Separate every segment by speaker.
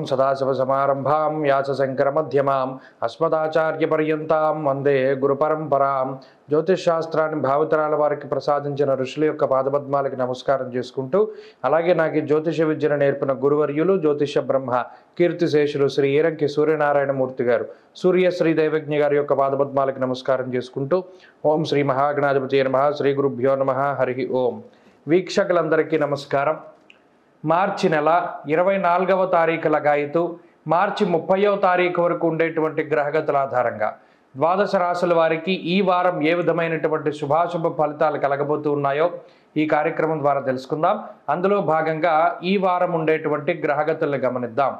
Speaker 1: సదాశివసమారంభాం వ్యాసశంకరమధ్యమాం అస్మదాచార్యపర్యంతాం వందే గురుపరంపరాం జ్యోతిష్ శాస్త్రాన్ని భావితరాల వారికి ప్రసాదించిన ఋషుల యొక్క పాదపద్మాలకి నమస్కారం చేసుకుంటూ అలాగే నాకు ఈ జ్యోతిష విద్యను నేర్పిన గురువర్యులు జ్యోతిష బ్రహ్మ కీర్తిశేషులు శ్రీ ఈరంకి సూర్యనారాయణమూర్తి గారు సూర్యశ్రీ దైవజ్ఞ గారి యొక్క పాదపద్మాలకి నమస్కారం చేసుకుంటూ ఓం శ్రీ మహాగణాధిపతి నమ శ్రీ గురుభ్యో నమ హరి ఓం వీక్షకులందరికీ నమస్కారం మార్చి నెల ఇరవై నాలుగవ తారీఖు లగాయతు మార్చి ముప్పయో తారీఖు వరకు ఉండేటువంటి గ్రహగతుల ఆధారంగా ద్వాదశ రాశుల వారికి ఈ వారం ఏ విధమైనటువంటి శుభాశుభ ఫలితాలు కలగబోతూ ఉన్నాయో ఈ కార్యక్రమం ద్వారా తెలుసుకుందాం అందులో భాగంగా ఈ వారం ఉండేటువంటి గ్రహగతులను గమనిద్దాం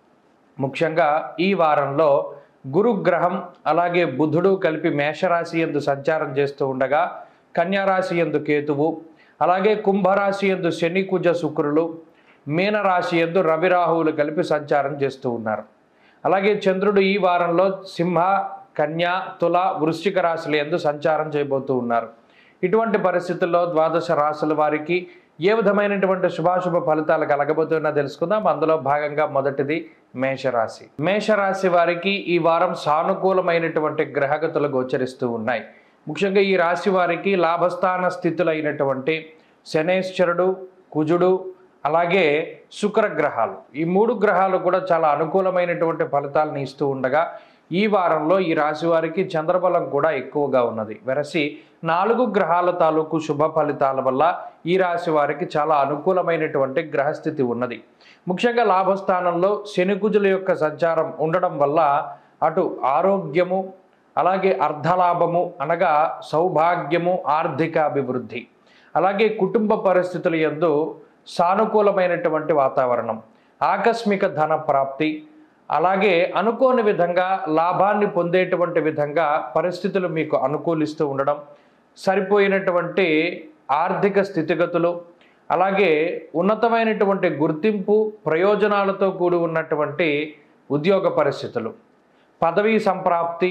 Speaker 1: ముఖ్యంగా ఈ వారంలో గురుగ్రహం అలాగే బుధుడు కలిపి మేషరాశి ఎందు సంచారం చేస్తూ ఉండగా కన్యారాశి ఎందు కేతువు అలాగే కుంభరాశి ఎందు శని కుజ శుక్రులు మీనరాశి ఎందు రవి రాహువులు కలిపి సంచారం చేస్తూ ఉన్నారు అలాగే చంద్రుడు ఈ వారంలో సింహ కన్య తుల వృశ్చిక రాశుల ఎందు సంచారం చేయబోతూ ఉన్నారు ఇటువంటి పరిస్థితుల్లో ద్వాదశ రాశుల వారికి ఏ విధమైనటువంటి శుభాశుభ ఫలితాలు కలగబోతున్నా తెలుసుకుందాం అందులో భాగంగా మొదటిది మేషరాశి మేషరాశి వారికి ఈ వారం సానుకూలమైనటువంటి గ్రహగతులు గోచరిస్తూ ఉన్నాయి ముఖ్యంగా ఈ రాశి వారికి లాభస్థాన స్థితులైనటువంటి శనేశ్వరుడు కుజుడు అలాగే శుక్రగ్రహాలు ఈ మూడు గ్రహాలు కూడా చాలా అనుకూలమైనటువంటి ఫలితాలను ఇస్తూ ఉండగా ఈ వారంలో ఈ రాశి వారికి చంద్రబలం కూడా ఎక్కువగా ఉన్నది వెరసి నాలుగు గ్రహాల తాలూకు శుభ ఫలితాల వల్ల ఈ రాశి వారికి చాలా అనుకూలమైనటువంటి గ్రహస్థితి ఉన్నది ముఖ్యంగా లాభస్థానంలో శనికుజుల యొక్క సంచారం ఉండడం వల్ల అటు ఆరోగ్యము అలాగే అర్ధలాభము అనగా సౌభాగ్యము ఆర్థిక అభివృద్ధి అలాగే కుటుంబ పరిస్థితుల యందు సానుకూలమైనటువంటి వాతావరణం ఆకస్మిక ధన ప్రాప్తి అలాగే అనుకోని విధంగా లాభాన్ని పొందేటువంటి విధంగా పరిస్థితులు మీకు అనుకూలిస్తూ ఉండడం సరిపోయినటువంటి ఆర్థిక స్థితిగతులు అలాగే ఉన్నతమైనటువంటి గుర్తింపు ప్రయోజనాలతో కూడి ఉన్నటువంటి ఉద్యోగ పరిస్థితులు పదవీ సంప్రాప్తి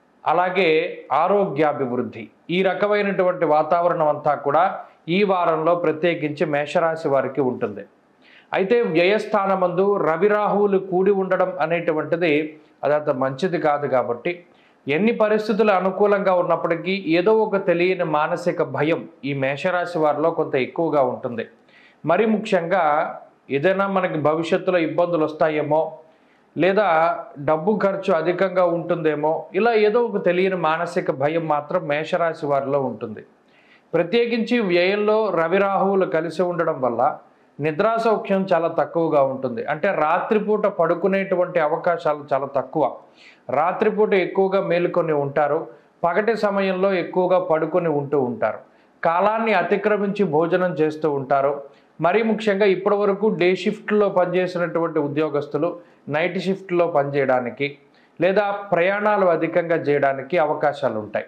Speaker 1: అలాగే ఆరోగ్యాభివృద్ధి ఈ రకమైనటువంటి వాతావరణం అంతా కూడా ఈ వారంలో ప్రత్యేకించి మేషరాశి వారికి ఉంటుంది అయితే వ్యయస్థానమందు రవి రాహువులు కూడి ఉండడం అనేటువంటిది అది అంత మంచిది కాదు కాబట్టి ఎన్ని పరిస్థితులు అనుకూలంగా ఉన్నప్పటికీ ఏదో ఒక తెలియని మానసిక భయం ఈ మేషరాశి వారిలో కొంత ఎక్కువగా ఉంటుంది మరి ముఖ్యంగా ఏదైనా మనకి భవిష్యత్తులో ఇబ్బందులు వస్తాయేమో లేదా డబ్బు ఖర్చు అధికంగా ఉంటుందేమో ఇలా ఏదో ఒక తెలియని మానసిక భయం మాత్రం మేషరాశి వారిలో ఉంటుంది ప్రత్యేకించి వ్యయంలో రవి రాహువులు కలిసి ఉండడం వల్ల నిద్రా సౌఖ్యం చాలా తక్కువగా ఉంటుంది అంటే రాత్రిపూట పడుకునేటువంటి అవకాశాలు చాలా తక్కువ రాత్రిపూట ఎక్కువగా మేలుకొని ఉంటారు పగటి సమయంలో ఎక్కువగా పడుకొని ఉంటూ ఉంటారు కాలాన్ని అతిక్రమించి భోజనం చేస్తూ ఉంటారు మరీ ముఖ్యంగా ఇప్పటి వరకు డే షిఫ్ట్లో పనిచేసినటువంటి ఉద్యోగస్తులు నైట్ షిఫ్ట్లో పనిచేయడానికి లేదా ప్రయాణాలు అధికంగా చేయడానికి అవకాశాలు ఉంటాయి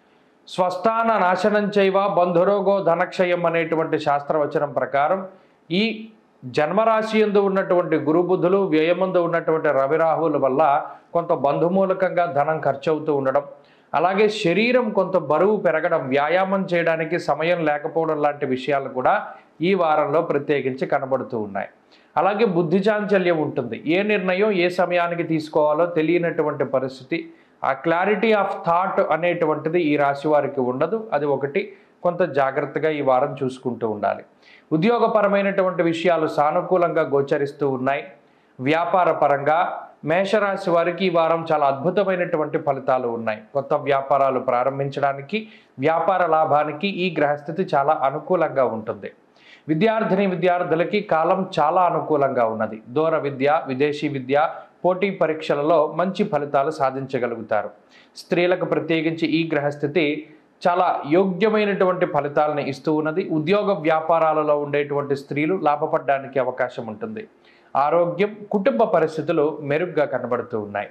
Speaker 1: స్వస్థాన నాశనం చేయవ బంధురోగో ధనక్షయం అనేటువంటి శాస్త్రవచనం ప్రకారం ఈ జన్మరాశి ఎందు ఉన్నటువంటి గురుబుద్ధులు వ్యయమందు ఉన్నటువంటి రవిరాహుల వల్ల కొంత బంధుమూలకంగా ధనం ఖర్చు అవుతూ ఉండడం అలాగే శరీరం కొంత బరువు పెరగడం వ్యాయామం చేయడానికి సమయం లేకపోవడం లాంటి విషయాలు కూడా ఈ వారంలో ప్రత్యేకించి కనబడుతూ ఉన్నాయి అలాగే బుద్ధి చాంచల్యం ఉంటుంది ఏ నిర్ణయం ఏ సమయానికి తీసుకోవాలో తెలియనటువంటి పరిస్థితి ఆ క్లారిటీ ఆఫ్ థాట్ అనేటువంటిది ఈ రాశి వారికి ఉండదు అది ఒకటి కొంత జాగ్రత్తగా ఈ వారం చూసుకుంటూ ఉండాలి ఉద్యోగపరమైనటువంటి విషయాలు సానుకూలంగా గోచరిస్తూ ఉన్నాయి వ్యాపార పరంగా మేషరాశి వారికి ఈ వారం చాలా అద్భుతమైనటువంటి ఫలితాలు ఉన్నాయి కొత్త వ్యాపారాలు ప్రారంభించడానికి వ్యాపార లాభానికి ఈ గ్రహస్థితి చాలా అనుకూలంగా ఉంటుంది విద్యార్థిని విద్యార్థులకి కాలం చాలా అనుకూలంగా ఉన్నది దూర విద్య విదేశీ విద్య పోటీ పరీక్షలలో మంచి ఫలితాలు సాధించగలుగుతారు స్త్రీలకు ప్రత్యేకించి ఈ గ్రహస్థితి చాలా యోగ్యమైనటువంటి ఫలితాలను ఇస్తూ ఉన్నది ఉద్యోగ వ్యాపారాలలో ఉండేటువంటి స్త్రీలు లాభపడడానికి అవకాశం ఉంటుంది ఆరోగ్యం కుటుంబ పరిస్థితులు మెరుగ్గా కనబడుతూ ఉన్నాయి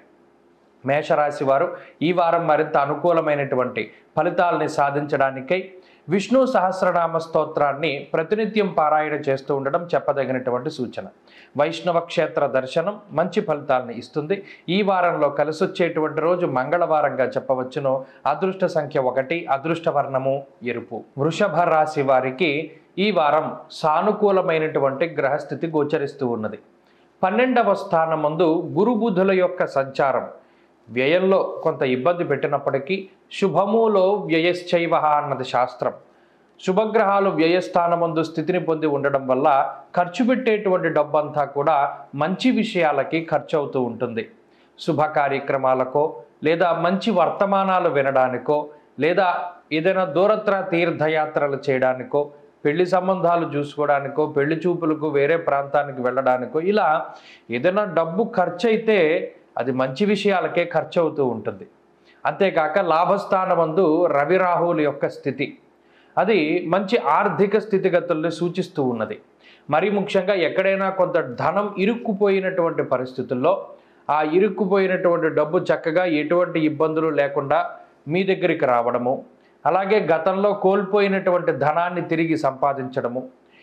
Speaker 1: మేషరాశి వారు ఈ వారం మరింత అనుకూలమైనటువంటి ఫలితాలని సాధించడానికై విష్ణు సహస్రనామ స్తోత్రాన్ని ప్రతినిత్యం పారాయణ చేస్తూ ఉండడం చెప్పదగినటువంటి సూచన వైష్ణవ క్షేత్ర దర్శనం మంచి ఫలితాలను ఇస్తుంది ఈ వారంలో కలిసొచ్చేటువంటి రోజు మంగళవారంగా చెప్పవచ్చును అదృష్ట సంఖ్య ఒకటి అదృష్ట వర్ణము ఎరుపు వృషభ రాశి వారికి ఈ వారం సానుకూలమైనటువంటి గ్రహస్థితి గోచరిస్తూ ఉన్నది పన్నెండవ స్థానమందు గురు బుధుల యొక్క సంచారం వ్యయంలో కొంత ఇబ్బంది పెట్టినప్పటికీ శుభములో వ్యయశ్చైవ అన్నది శాస్త్రం శుభగ్రహాలు వ్యయస్థానమందు స్థితిని పొంది ఉండడం వల్ల ఖర్చు పెట్టేటువంటి డబ్బంతా కూడా మంచి విషయాలకి ఖర్చు అవుతూ ఉంటుంది శుభ కార్యక్రమాలకో లేదా మంచి వర్తమానాలు వినడానికో లేదా ఏదైనా దూరత్ర తీర్థయాత్రలు చేయడానికో పెళ్లి సంబంధాలు చూసుకోవడానికో పెళ్లి చూపులకు వేరే ప్రాంతానికి వెళ్ళడానికో ఇలా ఏదైనా డబ్బు ఖర్చు అయితే అది మంచి విషయాలకే ఖర్చు అవుతూ ఉంటుంది అంతేకాక లాభస్థానమందు రవి రాహువుల యొక్క స్థితి అది మంచి ఆర్థిక స్థితిగతుల్ని సూచిస్తూ ఉన్నది మరి ముఖ్యంగా ఎక్కడైనా కొంత ధనం ఇరుక్కుపోయినటువంటి పరిస్థితుల్లో ఆ ఇరుక్కుపోయినటువంటి డబ్బు చక్కగా ఎటువంటి ఇబ్బందులు లేకుండా మీ దగ్గరికి రావడము అలాగే గతంలో కోల్పోయినటువంటి ధనాన్ని తిరిగి సంపాదించడము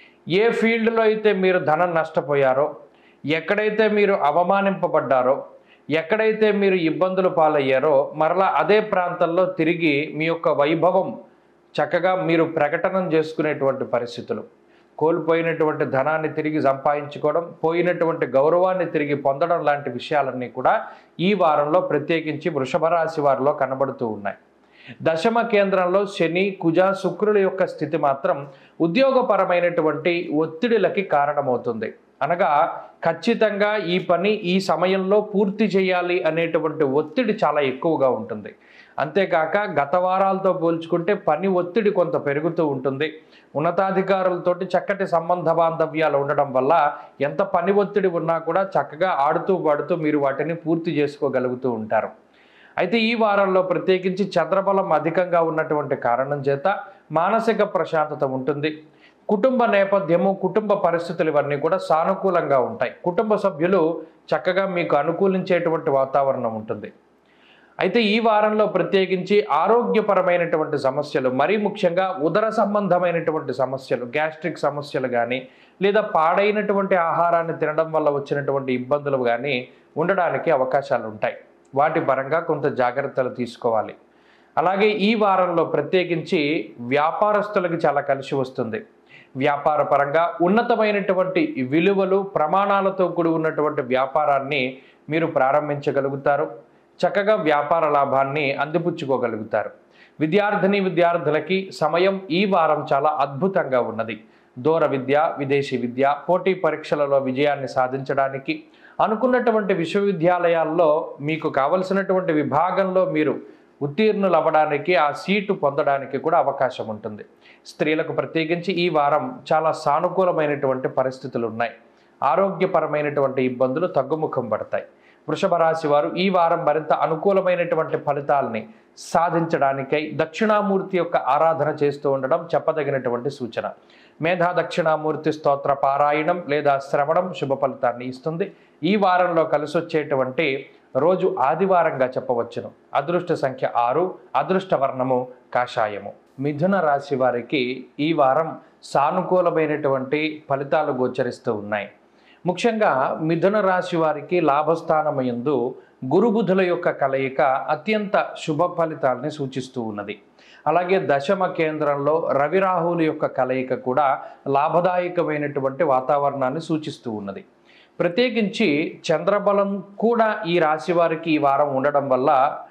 Speaker 1: ఏ ఫీల్డ్లో అయితే మీరు ధనం నష్టపోయారో ఎక్కడైతే మీరు అవమానింపబడ్డారో ఎక్కడైతే మీరు ఇబ్బందులు పాలయ్యారో మరలా అదే ప్రాంతంలో తిరిగి మీ యొక్క వైభవం చక్కగా మీరు ప్రకటన చేసుకునేటువంటి పరిస్థితులు కోల్పోయినటువంటి ధనాన్ని తిరిగి సంపాదించుకోవడం పోయినటువంటి గౌరవాన్ని తిరిగి పొందడం లాంటి విషయాలన్నీ కూడా ఈ వారంలో ప్రత్యేకించి వృషభ రాశి వారిలో కనబడుతూ ఉన్నాయి దశమ కేంద్రంలో శని కుజ శుక్రుల యొక్క స్థితి మాత్రం ఉద్యోగపరమైనటువంటి ఒత్తిడిలకి కారణమవుతుంది అనగా ఖచ్చితంగా ఈ పని ఈ సమయంలో పూర్తి చేయాలి అనేటువంటి ఒత్తిడి చాలా ఎక్కువగా ఉంటుంది అంతేకాక గత వారాలతో పోల్చుకుంటే పని ఒత్తిడి కొంత పెరుగుతూ ఉంటుంది ఉన్నతాధికారులతోటి చక్కటి సంబంధ బాంధవ్యాలు ఉండడం వల్ల ఎంత పని ఒత్తిడి ఉన్నా కూడా చక్కగా ఆడుతూ పాడుతూ మీరు వాటిని పూర్తి చేసుకోగలుగుతూ ఉంటారు అయితే ఈ వారంలో ప్రత్యేకించి చంద్రబలం అధికంగా ఉన్నటువంటి కారణం చేత మానసిక ప్రశాంతత ఉంటుంది కుటుంబ నేపథ్యము కుటుంబ పరిస్థితులు ఇవన్నీ కూడా సానుకూలంగా ఉంటాయి కుటుంబ సభ్యులు చక్కగా మీకు అనుకూలించేటువంటి వాతావరణం ఉంటుంది అయితే ఈ వారంలో ప్రత్యేకించి ఆరోగ్యపరమైనటువంటి సమస్యలు మరీ ముఖ్యంగా ఉదర సంబంధమైనటువంటి సమస్యలు గ్యాస్ట్రిక్ సమస్యలు కానీ లేదా పాడైనటువంటి ఆహారాన్ని తినడం వల్ల వచ్చినటువంటి ఇబ్బందులు కానీ ఉండడానికి అవకాశాలు ఉంటాయి వాటి పరంగా కొంత జాగ్రత్తలు తీసుకోవాలి అలాగే ఈ వారంలో ప్రత్యేకించి వ్యాపారస్తులకు చాలా కలిసి వస్తుంది వ్యాపార పరంగా ఉన్నతమైనటువంటి విలువలు ప్రమాణాలతో కూడి ఉన్నటువంటి వ్యాపారాన్ని మీరు ప్రారంభించగలుగుతారు చక్కగా వ్యాపార లాభాన్ని అందిపుచ్చుకోగలుగుతారు విద్యార్థిని విద్యార్థులకి సమయం ఈ వారం చాలా అద్భుతంగా ఉన్నది దూర విద్య విదేశీ విద్య పోటీ పరీక్షలలో విజయాన్ని సాధించడానికి అనుకున్నటువంటి విశ్వవిద్యాలయాల్లో మీకు కావలసినటువంటి విభాగంలో మీరు ఉత్తీర్ణులు అవ్వడానికి ఆ సీటు పొందడానికి కూడా అవకాశం ఉంటుంది స్త్రీలకు ప్రత్యేకించి ఈ వారం చాలా సానుకూలమైనటువంటి పరిస్థితులు ఉన్నాయి ఆరోగ్యపరమైనటువంటి ఇబ్బందులు తగ్గుముఖం పడతాయి వృషభ రాశి వారు ఈ వారం మరింత అనుకూలమైనటువంటి ఫలితాలని సాధించడానికై దక్షిణామూర్తి యొక్క ఆరాధన చేస్తూ ఉండడం చెప్పదగినటువంటి సూచన మేధా దక్షిణామూర్తి స్తోత్ర పారాయణం లేదా శ్రవణం శుభ ఫలితాన్ని ఇస్తుంది ఈ వారంలో కలిసి వచ్చేటువంటి రోజు ఆదివారంగా చెప్పవచ్చును అదృష్ట సంఖ్య ఆరు అదృష్ట వర్ణము కాషాయము మిథున రాశి వారికి ఈ వారం సానుకూలమైనటువంటి ఫలితాలు గోచరిస్తూ ఉన్నాయి ముఖ్యంగా మిథున రాశి వారికి లాభస్థానమయందు గురుబుధుల యొక్క కలయిక అత్యంత శుభ ఫలితాలని సూచిస్తూ ఉన్నది అలాగే దశమ కేంద్రంలో రవి రాహువుల యొక్క కలయిక కూడా లాభదాయకమైనటువంటి వాతావరణాన్ని సూచిస్తూ ఉన్నది ప్రత్యేకించి చంద్రబలం కూడా ఈ రాశి వారికి ఈ వారం ఉండడం వల్ల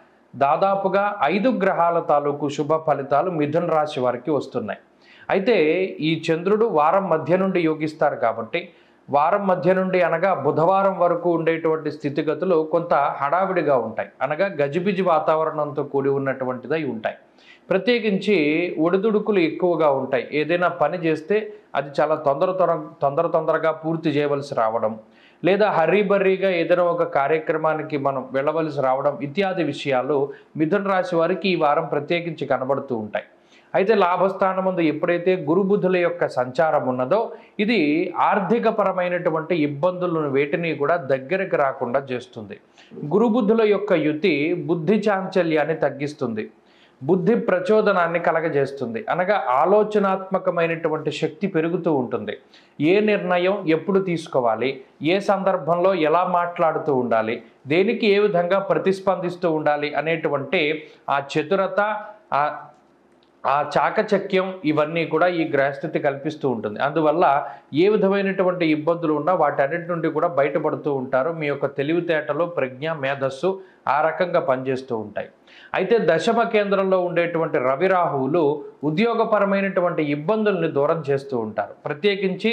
Speaker 1: దాదాపుగా ఐదు గ్రహాల తాలూకు శుభ ఫలితాలు మిథున రాశి వారికి వస్తున్నాయి అయితే ఈ చంద్రుడు వారం మధ్య నుండి యోగిస్తారు కాబట్టి వారం మధ్య నుండి అనగా బుధవారం వరకు ఉండేటువంటి స్థితిగతులు కొంత హడావిడిగా ఉంటాయి అనగా గజిబిజి వాతావరణంతో కూడి ఉన్నటువంటిదై ఉంటాయి ప్రత్యేకించి ఒడిదుడుకులు ఎక్కువగా ఉంటాయి ఏదైనా పని చేస్తే అది చాలా తొందర తొర తొందర తొందరగా పూర్తి చేయవలసి రావడం లేదా హర్రీబర్రీగా ఏదైనా ఒక కార్యక్రమానికి మనం వెళ్ళవలసి రావడం ఇత్యాది విషయాలు మిథున రాశి వారికి ఈ వారం ప్రత్యేకించి కనబడుతూ ఉంటాయి అయితే లాభస్థానం ముందు ఎప్పుడైతే గురుబుధుల యొక్క సంచారం ఉన్నదో ఇది ఆర్థిక పరమైనటువంటి ఇబ్బందులను వేటిని కూడా దగ్గరకు రాకుండా చేస్తుంది గురుబుధుల యొక్క యుతి బుద్ధి చాంచల్యాన్ని తగ్గిస్తుంది బుద్ధి ప్రచోదనాన్ని కలగజేస్తుంది అనగా ఆలోచనాత్మకమైనటువంటి శక్తి పెరుగుతూ ఉంటుంది ఏ నిర్ణయం ఎప్పుడు తీసుకోవాలి ఏ సందర్భంలో ఎలా మాట్లాడుతూ ఉండాలి దేనికి ఏ విధంగా ప్రతిస్పందిస్తూ ఉండాలి అనేటువంటి ఆ చతురత ఆ ఆ చాకచక్యం ఇవన్నీ కూడా ఈ గ్రహస్థితి కల్పిస్తూ ఉంటుంది అందువల్ల ఏ విధమైనటువంటి ఇబ్బందులు ఉన్నా వాటన్నిటి నుండి కూడా బయటపడుతూ ఉంటారు మీ యొక్క తెలివితేటలు ప్రజ్ఞ మేధస్సు ఆ రకంగా పనిచేస్తూ ఉంటాయి అయితే దశమ కేంద్రంలో ఉండేటువంటి రవి రాహువులు ఉద్యోగపరమైనటువంటి ఇబ్బందుల్ని దూరం చేస్తూ ఉంటారు ప్రత్యేకించి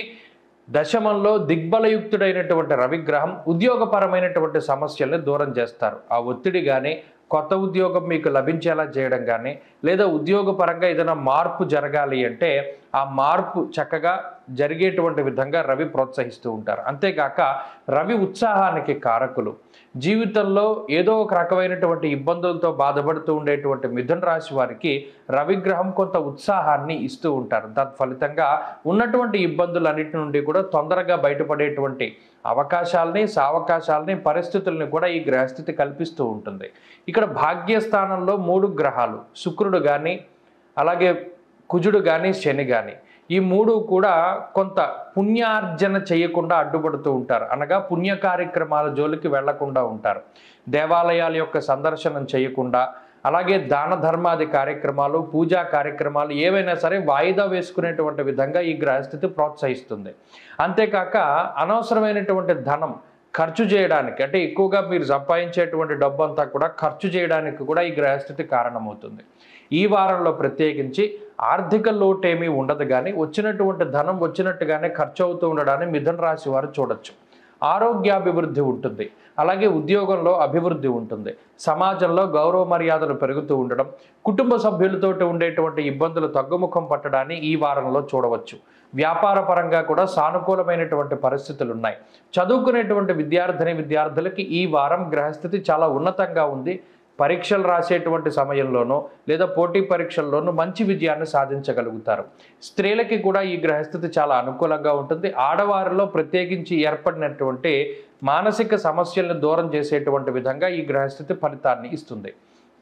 Speaker 1: దశమంలో దిగ్బలయుక్తుడైనటువంటి రవిగ్రహం ఉద్యోగపరమైనటువంటి సమస్యల్ని దూరం చేస్తారు ఆ ఒత్తిడి కానీ కొత్త ఉద్యోగం మీకు లభించేలా చేయడం కానీ లేదా ఉద్యోగపరంగా ఏదైనా మార్పు జరగాలి అంటే ఆ మార్పు చక్కగా జరిగేటువంటి విధంగా రవి ప్రోత్సహిస్తూ ఉంటారు అంతేకాక రవి ఉత్సాహానికి కారకులు జీవితంలో ఏదో ఒక రకమైనటువంటి ఇబ్బందులతో బాధపడుతూ ఉండేటువంటి మిథున రాశి వారికి రవిగ్రహం కొంత ఉత్సాహాన్ని ఇస్తూ ఉంటారు తత్ఫలితంగా ఉన్నటువంటి ఇబ్బందులన్నిటి నుండి కూడా తొందరగా బయటపడేటువంటి అవకాశాలని సావకాశాలని పరిస్థితుల్ని కూడా ఈ గ్రహస్థితి కల్పిస్తూ ఉంటుంది ఇక్కడ భాగ్యస్థానంలో మూడు గ్రహాలు శుక్రుడు కానీ అలాగే కుజుడు కానీ శని కానీ ఈ మూడు కూడా కొంత పుణ్యార్జన చేయకుండా అడ్డుపడుతూ ఉంటారు అనగా పుణ్య కార్యక్రమాల జోలికి వెళ్లకుండా ఉంటారు దేవాలయాల యొక్క సందర్శనం చేయకుండా అలాగే దాన ధర్మాది కార్యక్రమాలు పూజా కార్యక్రమాలు ఏవైనా సరే వాయిదా వేసుకునేటువంటి విధంగా ఈ గ్రహస్థితి ప్రోత్సహిస్తుంది అంతేకాక అనవసరమైనటువంటి ధనం ఖర్చు చేయడానికి అంటే ఎక్కువగా మీరు సంపాదించేటువంటి డబ్బు అంతా కూడా ఖర్చు చేయడానికి కూడా ఈ గ్రహస్థితి కారణమవుతుంది ఈ వారంలో ప్రత్యేకించి ఆర్థిక లోటు ఏమీ ఉండదు కానీ వచ్చినటువంటి ధనం వచ్చినట్టుగానే ఖర్చు అవుతూ ఉండడాన్ని మిథున రాశి వారు చూడొచ్చు ఆరోగ్యాభివృద్ధి ఉంటుంది అలాగే ఉద్యోగంలో అభివృద్ధి ఉంటుంది సమాజంలో గౌరవ మర్యాదలు పెరుగుతూ ఉండడం కుటుంబ సభ్యులతోటి ఉండేటువంటి ఇబ్బందులు తగ్గుముఖం పట్టడాన్ని ఈ వారంలో చూడవచ్చు వ్యాపార పరంగా కూడా సానుకూలమైనటువంటి పరిస్థితులు ఉన్నాయి చదువుకునేటువంటి విద్యార్థిని విద్యార్థులకి ఈ వారం గ్రహస్థితి చాలా ఉన్నతంగా ఉంది పరీక్షలు రాసేటువంటి సమయంలోనూ లేదా పోటీ పరీక్షల్లోనూ మంచి విజయాన్ని సాధించగలుగుతారు స్త్రీలకి కూడా ఈ గ్రహస్థితి చాలా అనుకూలంగా ఉంటుంది ఆడవారిలో ప్రత్యేకించి ఏర్పడినటువంటి మానసిక సమస్యలను దూరం చేసేటువంటి విధంగా ఈ గ్రహస్థితి ఫలితాన్ని ఇస్తుంది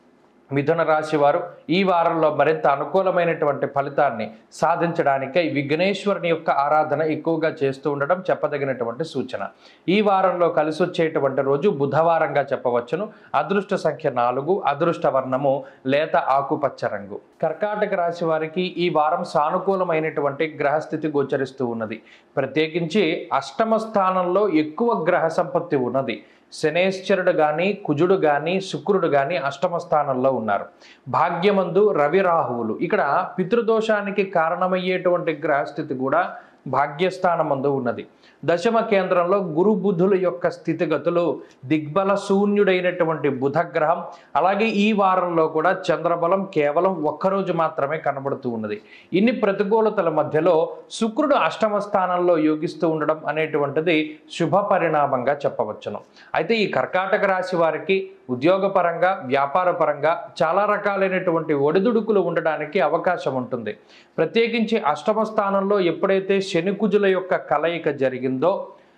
Speaker 1: మిథున రాశి వారు ఈ వారంలో మరింత అనుకూలమైనటువంటి ఫలితాన్ని సాధించడానికై విఘ్నేశ్వరుని యొక్క ఆరాధన ఎక్కువగా చేస్తూ ఉండడం చెప్పదగినటువంటి సూచన ఈ వారంలో కలిసి వచ్చేటువంటి రోజు బుధవారంగా చెప్పవచ్చును అదృష్ట సంఖ్య నాలుగు అదృష్ట వర్ణము లేత ఆకుపచ్చ రంగు కర్కాటక రాశి వారికి ఈ వారం సానుకూలమైనటువంటి గ్రహస్థితి గోచరిస్తూ ఉన్నది ప్రత్యేకించి అష్టమ స్థానంలో ఎక్కువ గ్రహ సంపత్తి ఉన్నది శనేశ్వరుడు కానీ కుజుడు కానీ శుక్రుడు కానీ అష్టమ స్థానంలో ఉన్నారు భాగ్యమందు రవి రాహువులు ఇక్కడ పితృదోషానికి కారణమయ్యేటువంటి గ్రహస్థితి కూడా భాగ్యస్థానమందు ఉన్నది దశమ కేంద్రంలో గురు బుధుల యొక్క స్థితిగతులు దిగ్బల శూన్యుడైనటువంటి బుధ గ్రహం అలాగే ఈ వారంలో కూడా చంద్రబలం కేవలం ఒక్కరోజు మాత్రమే కనబడుతూ ఉన్నది ఇన్ని ప్రతికూలతల మధ్యలో శుక్రుడు అష్టమ స్థానంలో యోగిస్తూ ఉండడం అనేటువంటిది శుభ పరిణామంగా చెప్పవచ్చును అయితే ఈ కర్కాటక రాశి వారికి ఉద్యోగపరంగా వ్యాపార పరంగా చాలా రకాలైనటువంటి ఒడిదుడుకులు ఉండడానికి అవకాశం ఉంటుంది ప్రత్యేకించి అష్టమ స్థానంలో ఎప్పుడైతే శని కుజుల యొక్క కలయిక జరిగిందో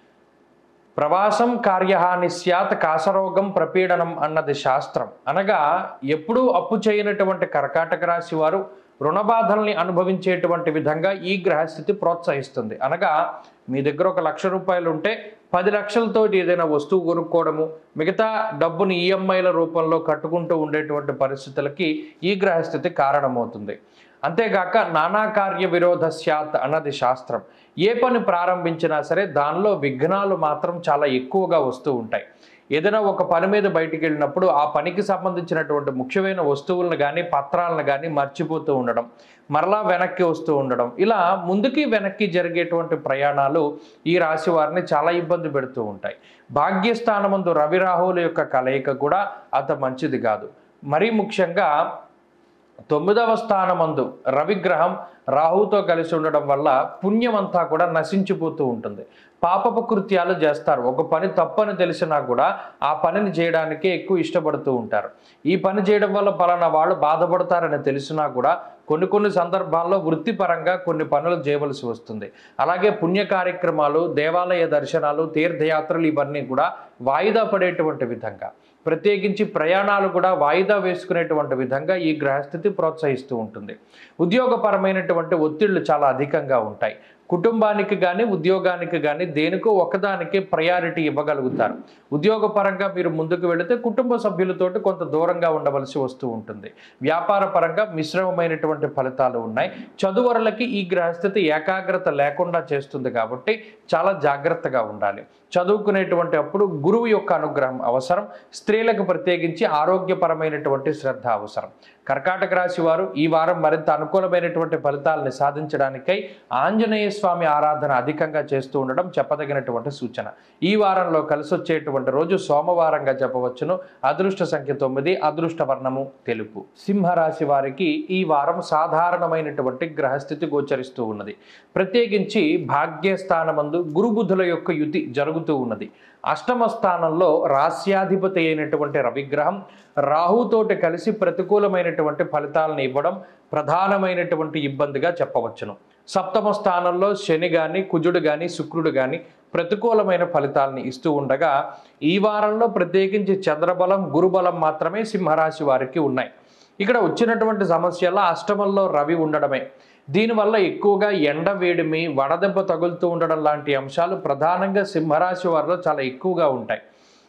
Speaker 1: ప్రవాసం కార్యహాని స్యాత్ కాసరోగం ప్రపీడనం అన్నది శాస్త్రం అనగా ఎప్పుడూ అప్పు చేయనటువంటి కర్కాటక రాశి వారు రుణబాధల్ని అనుభవించేటువంటి విధంగా ఈ గ్రహస్థితి ప్రోత్సహిస్తుంది అనగా మీ దగ్గర ఒక లక్ష రూపాయలు ఉంటే పది లక్షలతో ఏదైనా వస్తువు కొనుక్కోవడము మిగతా డబ్బుని ఈఎంఐల రూపంలో కట్టుకుంటూ ఉండేటువంటి పరిస్థితులకి ఈ గ్రహస్థితి కారణమవుతుంది అంతేగాక నానా కార్య విరోధ స్యాత్ అన్నది శాస్త్రం ఏ పని ప్రారంభించినా సరే దానిలో విఘ్నాలు మాత్రం చాలా ఎక్కువగా వస్తూ ఉంటాయి ఏదైనా ఒక పని మీద బయటికి వెళ్ళినప్పుడు ఆ పనికి సంబంధించినటువంటి ముఖ్యమైన వస్తువులను కానీ పత్రాలను కానీ మర్చిపోతూ ఉండడం మరలా వెనక్కి వస్తూ ఉండడం ఇలా ముందుకి వెనక్కి జరిగేటువంటి ప్రయాణాలు ఈ రాశి వారిని చాలా ఇబ్బంది పెడుతూ ఉంటాయి భాగ్యస్థానమందు రవి రాహువుల యొక్క కలయిక కూడా అంత మంచిది కాదు మరీ ముఖ్యంగా తొమ్మిదవ స్థానమందు రవిగ్రహం రాహుతో కలిసి ఉండడం వల్ల పుణ్యం అంతా కూడా నశించిపోతూ ఉంటుంది పాపపు కృత్యాలు చేస్తారు ఒక పని తప్పని తెలిసినా కూడా ఆ పనిని చేయడానికే ఎక్కువ ఇష్టపడుతూ ఉంటారు ఈ పని చేయడం వల్ల పలానా వాళ్ళు బాధపడతారని తెలిసినా కూడా కొన్ని కొన్ని సందర్భాల్లో వృత్తిపరంగా కొన్ని పనులు చేయవలసి వస్తుంది అలాగే పుణ్య కార్యక్రమాలు దేవాలయ దర్శనాలు తీర్థయాత్రలు ఇవన్నీ కూడా వాయిదా పడేటువంటి విధంగా ప్రత్యేకించి ప్రయాణాలు కూడా వాయిదా వేసుకునేటువంటి విధంగా ఈ గ్రహస్థితి ప్రోత్సహిస్తూ ఉంటుంది ఉద్యోగపరమైనటువంటి ఒత్తిళ్లు చాలా అధికంగా ఉంటాయి కుటుంబానికి కానీ ఉద్యోగానికి కానీ దేనికో ఒకదానికి ప్రయారిటీ ఇవ్వగలుగుతారు ఉద్యోగపరంగా మీరు ముందుకు వెళితే కుటుంబ సభ్యులతోటి కొంత దూరంగా ఉండవలసి వస్తూ ఉంటుంది వ్యాపార పరంగా మిశ్రమమైనటువంటి ఫలితాలు ఉన్నాయి చదువరులకి ఈ గ్రహస్థితి ఏకాగ్రత లేకుండా చేస్తుంది కాబట్టి చాలా జాగ్రత్తగా ఉండాలి చదువుకునేటువంటి అప్పుడు గురువు యొక్క అనుగ్రహం అవసరం స్త్రీలకు ప్రత్యేకించి ఆరోగ్యపరమైనటువంటి శ్రద్ధ అవసరం కర్కాటక రాశి వారు ఈ వారం మరింత అనుకూలమైనటువంటి ఫలితాలని సాధించడానికై ఆంజనేయ స్వామి ఆరాధన అధికంగా చేస్తూ ఉండడం చెప్పదగినటువంటి సూచన ఈ వారంలో కలిసి వచ్చేటువంటి రోజు సోమవారంగా చెప్పవచ్చును అదృష్ట సంఖ్య తొమ్మిది అదృష్ట వర్ణము తెలుపు సింహరాశి వారికి ఈ వారం సాధారణమైనటువంటి గ్రహస్థితి గోచరిస్తూ ఉన్నది ప్రత్యేకించి భాగ్యస్థానమందు గురుబుధుల యొక్క యుతి జరుగుతూ ఉన్నది అష్టమ స్థానంలో రాస్యాధిపతి అయినటువంటి రవిగ్రహం రాహుతోటి కలిసి ప్రతికూలమైనటువంటి ఫలితాలను ఇవ్వడం ప్రధానమైనటువంటి ఇబ్బందిగా చెప్పవచ్చును సప్తమ స్థానంలో శని కానీ కుజుడు కానీ శుక్రుడు కానీ ప్రతికూలమైన ఫలితాలను ఇస్తూ ఉండగా ఈ వారంలో ప్రత్యేకించి చంద్రబలం గురుబలం మాత్రమే సింహరాశి వారికి ఉన్నాయి ఇక్కడ వచ్చినటువంటి సమస్యల్లో అష్టమంలో రవి ఉండడమే దీనివల్ల ఎక్కువగా ఎండ వేడిమి వడదెబ్బ తగులుతూ ఉండడం లాంటి అంశాలు ప్రధానంగా సింహరాశి వారిలో చాలా ఎక్కువగా ఉంటాయి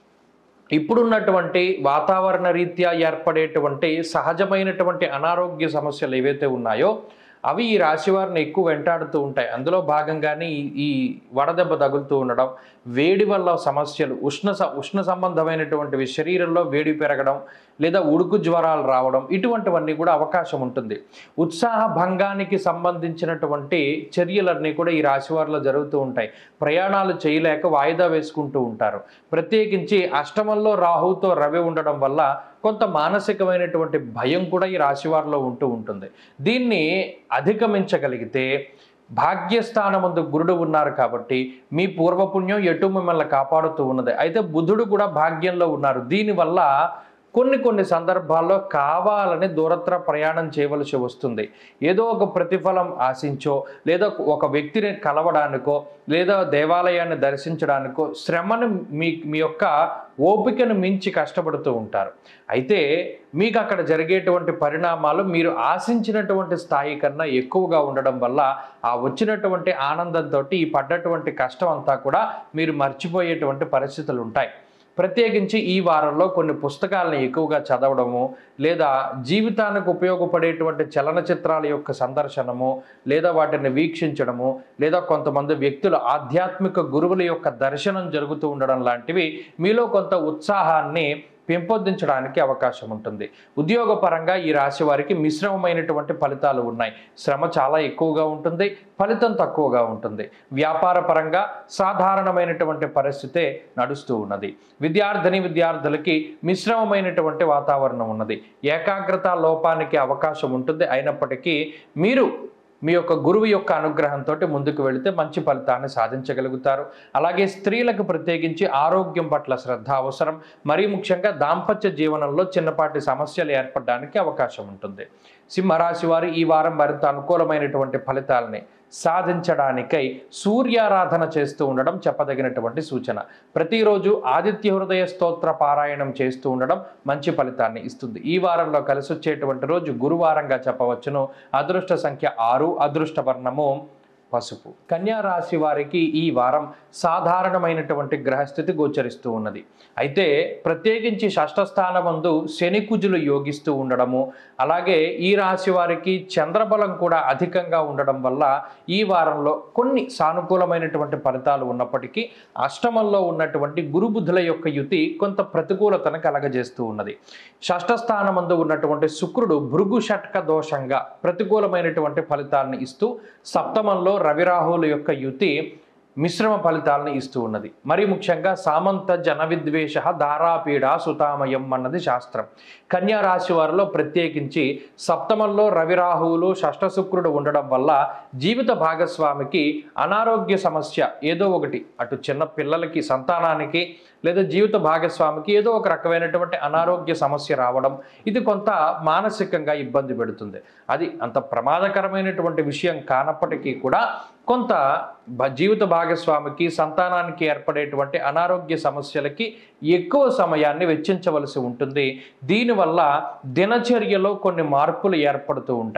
Speaker 1: ఇప్పుడున్నటువంటి వాతావరణ రీత్యా ఏర్పడేటువంటి సహజమైనటువంటి అనారోగ్య సమస్యలు ఏవైతే ఉన్నాయో అవి ఈ రాశి వారిని ఎక్కువ వెంటాడుతూ ఉంటాయి అందులో భాగంగానే ఈ ఈ వడదెబ్బ తగులుతూ ఉండడం వేడి వల్ల సమస్యలు ఉష్ణ స- ఉష్ణ సంబంధమైనటువంటివి శరీరంలో వేడి పెరగడం లేదా ఉడుకు జ్వరాలు రావడం ఇటువంటివన్నీ కూడా అవకాశం ఉంటుంది ఉత్సాహ భంగానికి సంబంధించినటువంటి చర్యలన్నీ కూడా ఈ రాశి వారిలో జరుగుతూ ఉంటాయి ప్రయాణాలు చేయలేక వాయిదా వేసుకుంటూ ఉంటారు ప్రత్యేకించి అష్టమంలో రాహుతో రవి ఉండడం వల్ల కొంత మానసికమైనటువంటి భయం కూడా ఈ రాశి వారిలో ఉంటూ ఉంటుంది దీన్ని అధిగమించగలిగితే భాగ్యస్థానమందు గురుడు ఉన్నారు కాబట్టి మీ పూర్వపుణ్యం ఎటు మిమ్మల్ని కాపాడుతూ ఉన్నది అయితే బుధుడు కూడా భాగ్యంలో ఉన్నారు దీనివల్ల కొన్ని కొన్ని సందర్భాల్లో కావాలని దూరత్ర ప్రయాణం చేయవలసి వస్తుంది ఏదో ఒక ప్రతిఫలం ఆశించో లేదా ఒక వ్యక్తిని కలవడానికో లేదా దేవాలయాన్ని దర్శించడానికో శ్రమను మీ మీ యొక్క ఓపికను మించి కష్టపడుతూ ఉంటారు అయితే మీకు అక్కడ జరిగేటువంటి పరిణామాలు మీరు ఆశించినటువంటి స్థాయి కన్నా ఎక్కువగా ఉండడం వల్ల ఆ వచ్చినటువంటి ఆనందంతో ఈ పడ్డటువంటి కష్టం అంతా కూడా మీరు మర్చిపోయేటువంటి పరిస్థితులు ఉంటాయి ప్రత్యేకించి ఈ వారంలో కొన్ని పుస్తకాలను ఎక్కువగా చదవడము లేదా జీవితానికి ఉపయోగపడేటువంటి చలనచిత్రాల యొక్క సందర్శనము లేదా వాటిని వీక్షించడము లేదా కొంతమంది వ్యక్తుల ఆధ్యాత్మిక గురువుల యొక్క దర్శనం జరుగుతూ ఉండడం లాంటివి మీలో కొంత ఉత్సాహాన్ని పెంపొందించడానికి అవకాశం ఉంటుంది ఉద్యోగపరంగా ఈ రాశి వారికి మిశ్రమమైనటువంటి ఫలితాలు ఉన్నాయి శ్రమ చాలా ఎక్కువగా ఉంటుంది ఫలితం తక్కువగా ఉంటుంది వ్యాపార పరంగా సాధారణమైనటువంటి పరిస్థితే నడుస్తూ ఉన్నది విద్యార్థిని విద్యార్థులకి మిశ్రమమైనటువంటి వాతావరణం ఉన్నది ఏకాగ్రత లోపానికి అవకాశం ఉంటుంది అయినప్పటికీ మీరు మీ యొక్క గురువు యొక్క అనుగ్రహంతో ముందుకు వెళితే మంచి ఫలితాన్ని సాధించగలుగుతారు అలాగే స్త్రీలకు ప్రత్యేకించి ఆరోగ్యం పట్ల శ్రద్ధ అవసరం మరీ ముఖ్యంగా దాంపత్య జీవనంలో చిన్నపాటి సమస్యలు ఏర్పడడానికి అవకాశం ఉంటుంది సింహరాశి వారు ఈ వారం మరింత అనుకూలమైనటువంటి ఫలితాలని సాధించడానికై సూర్యారాధన చేస్తూ ఉండడం చెప్పదగినటువంటి సూచన ప్రతిరోజు ఆదిత్య హృదయ స్తోత్ర పారాయణం చేస్తూ ఉండడం మంచి ఫలితాన్ని ఇస్తుంది ఈ వారంలో కలిసి వచ్చేటువంటి రోజు గురువారంగా చెప్పవచ్చును అదృష్ట సంఖ్య ఆరు అదృష్ట వర్ణము పసుపు కన్యా రాశి వారికి ఈ వారం సాధారణమైనటువంటి గ్రహస్థితి గోచరిస్తూ ఉన్నది అయితే ప్రత్యేకించి షష్ఠస్థానమందు శని కుజులు యోగిస్తూ ఉండడము అలాగే ఈ రాశి వారికి చంద్రబలం కూడా అధికంగా ఉండడం వల్ల ఈ వారంలో కొన్ని సానుకూలమైనటువంటి ఫలితాలు ఉన్నప్పటికీ అష్టమంలో ఉన్నటువంటి గురుబుధుల యొక్క యుతి కొంత ప్రతికూలతను కలగజేస్తూ ఉన్నది షష్ఠస్థానమందు ఉన్నటువంటి శుక్రుడు భృగు షట్క దోషంగా ప్రతికూలమైనటువంటి ఫలితాలను ఇస్తూ సప్తమంలో రవిరాహుల యొక్క యుతి మిశ్రమ ఫలితాలను ఇస్తూ ఉన్నది మరి ముఖ్యంగా సామంత జన విద్వేష ధారాపీడ సుతామయం అన్నది శాస్త్రం కన్యా రాశి వారిలో ప్రత్యేకించి సప్తమంలో రవిరాహువులు షష్ఠ శుక్రుడు ఉండడం వల్ల జీవిత భాగస్వామికి అనారోగ్య సమస్య ఏదో ఒకటి అటు చిన్న పిల్లలకి సంతానానికి లేదా జీవిత భాగస్వామికి ఏదో ఒక రకమైనటువంటి అనారోగ్య సమస్య రావడం ఇది కొంత మానసికంగా ఇబ్బంది పెడుతుంది అది అంత ప్రమాదకరమైనటువంటి విషయం కానప్పటికీ కూడా కొంత బ- జీవిత భాగస్వామికి సంతానానికి ఏర్పడేటువంటి అనారోగ్య సమస్యలకి ఎక్కువ సమయాన్ని వెచ్చించవలసి ఉంటుంది దీనివల్ల దినచర్యలో కొన్ని మార్పులు ఏర్పడుతూ ఉంటాయి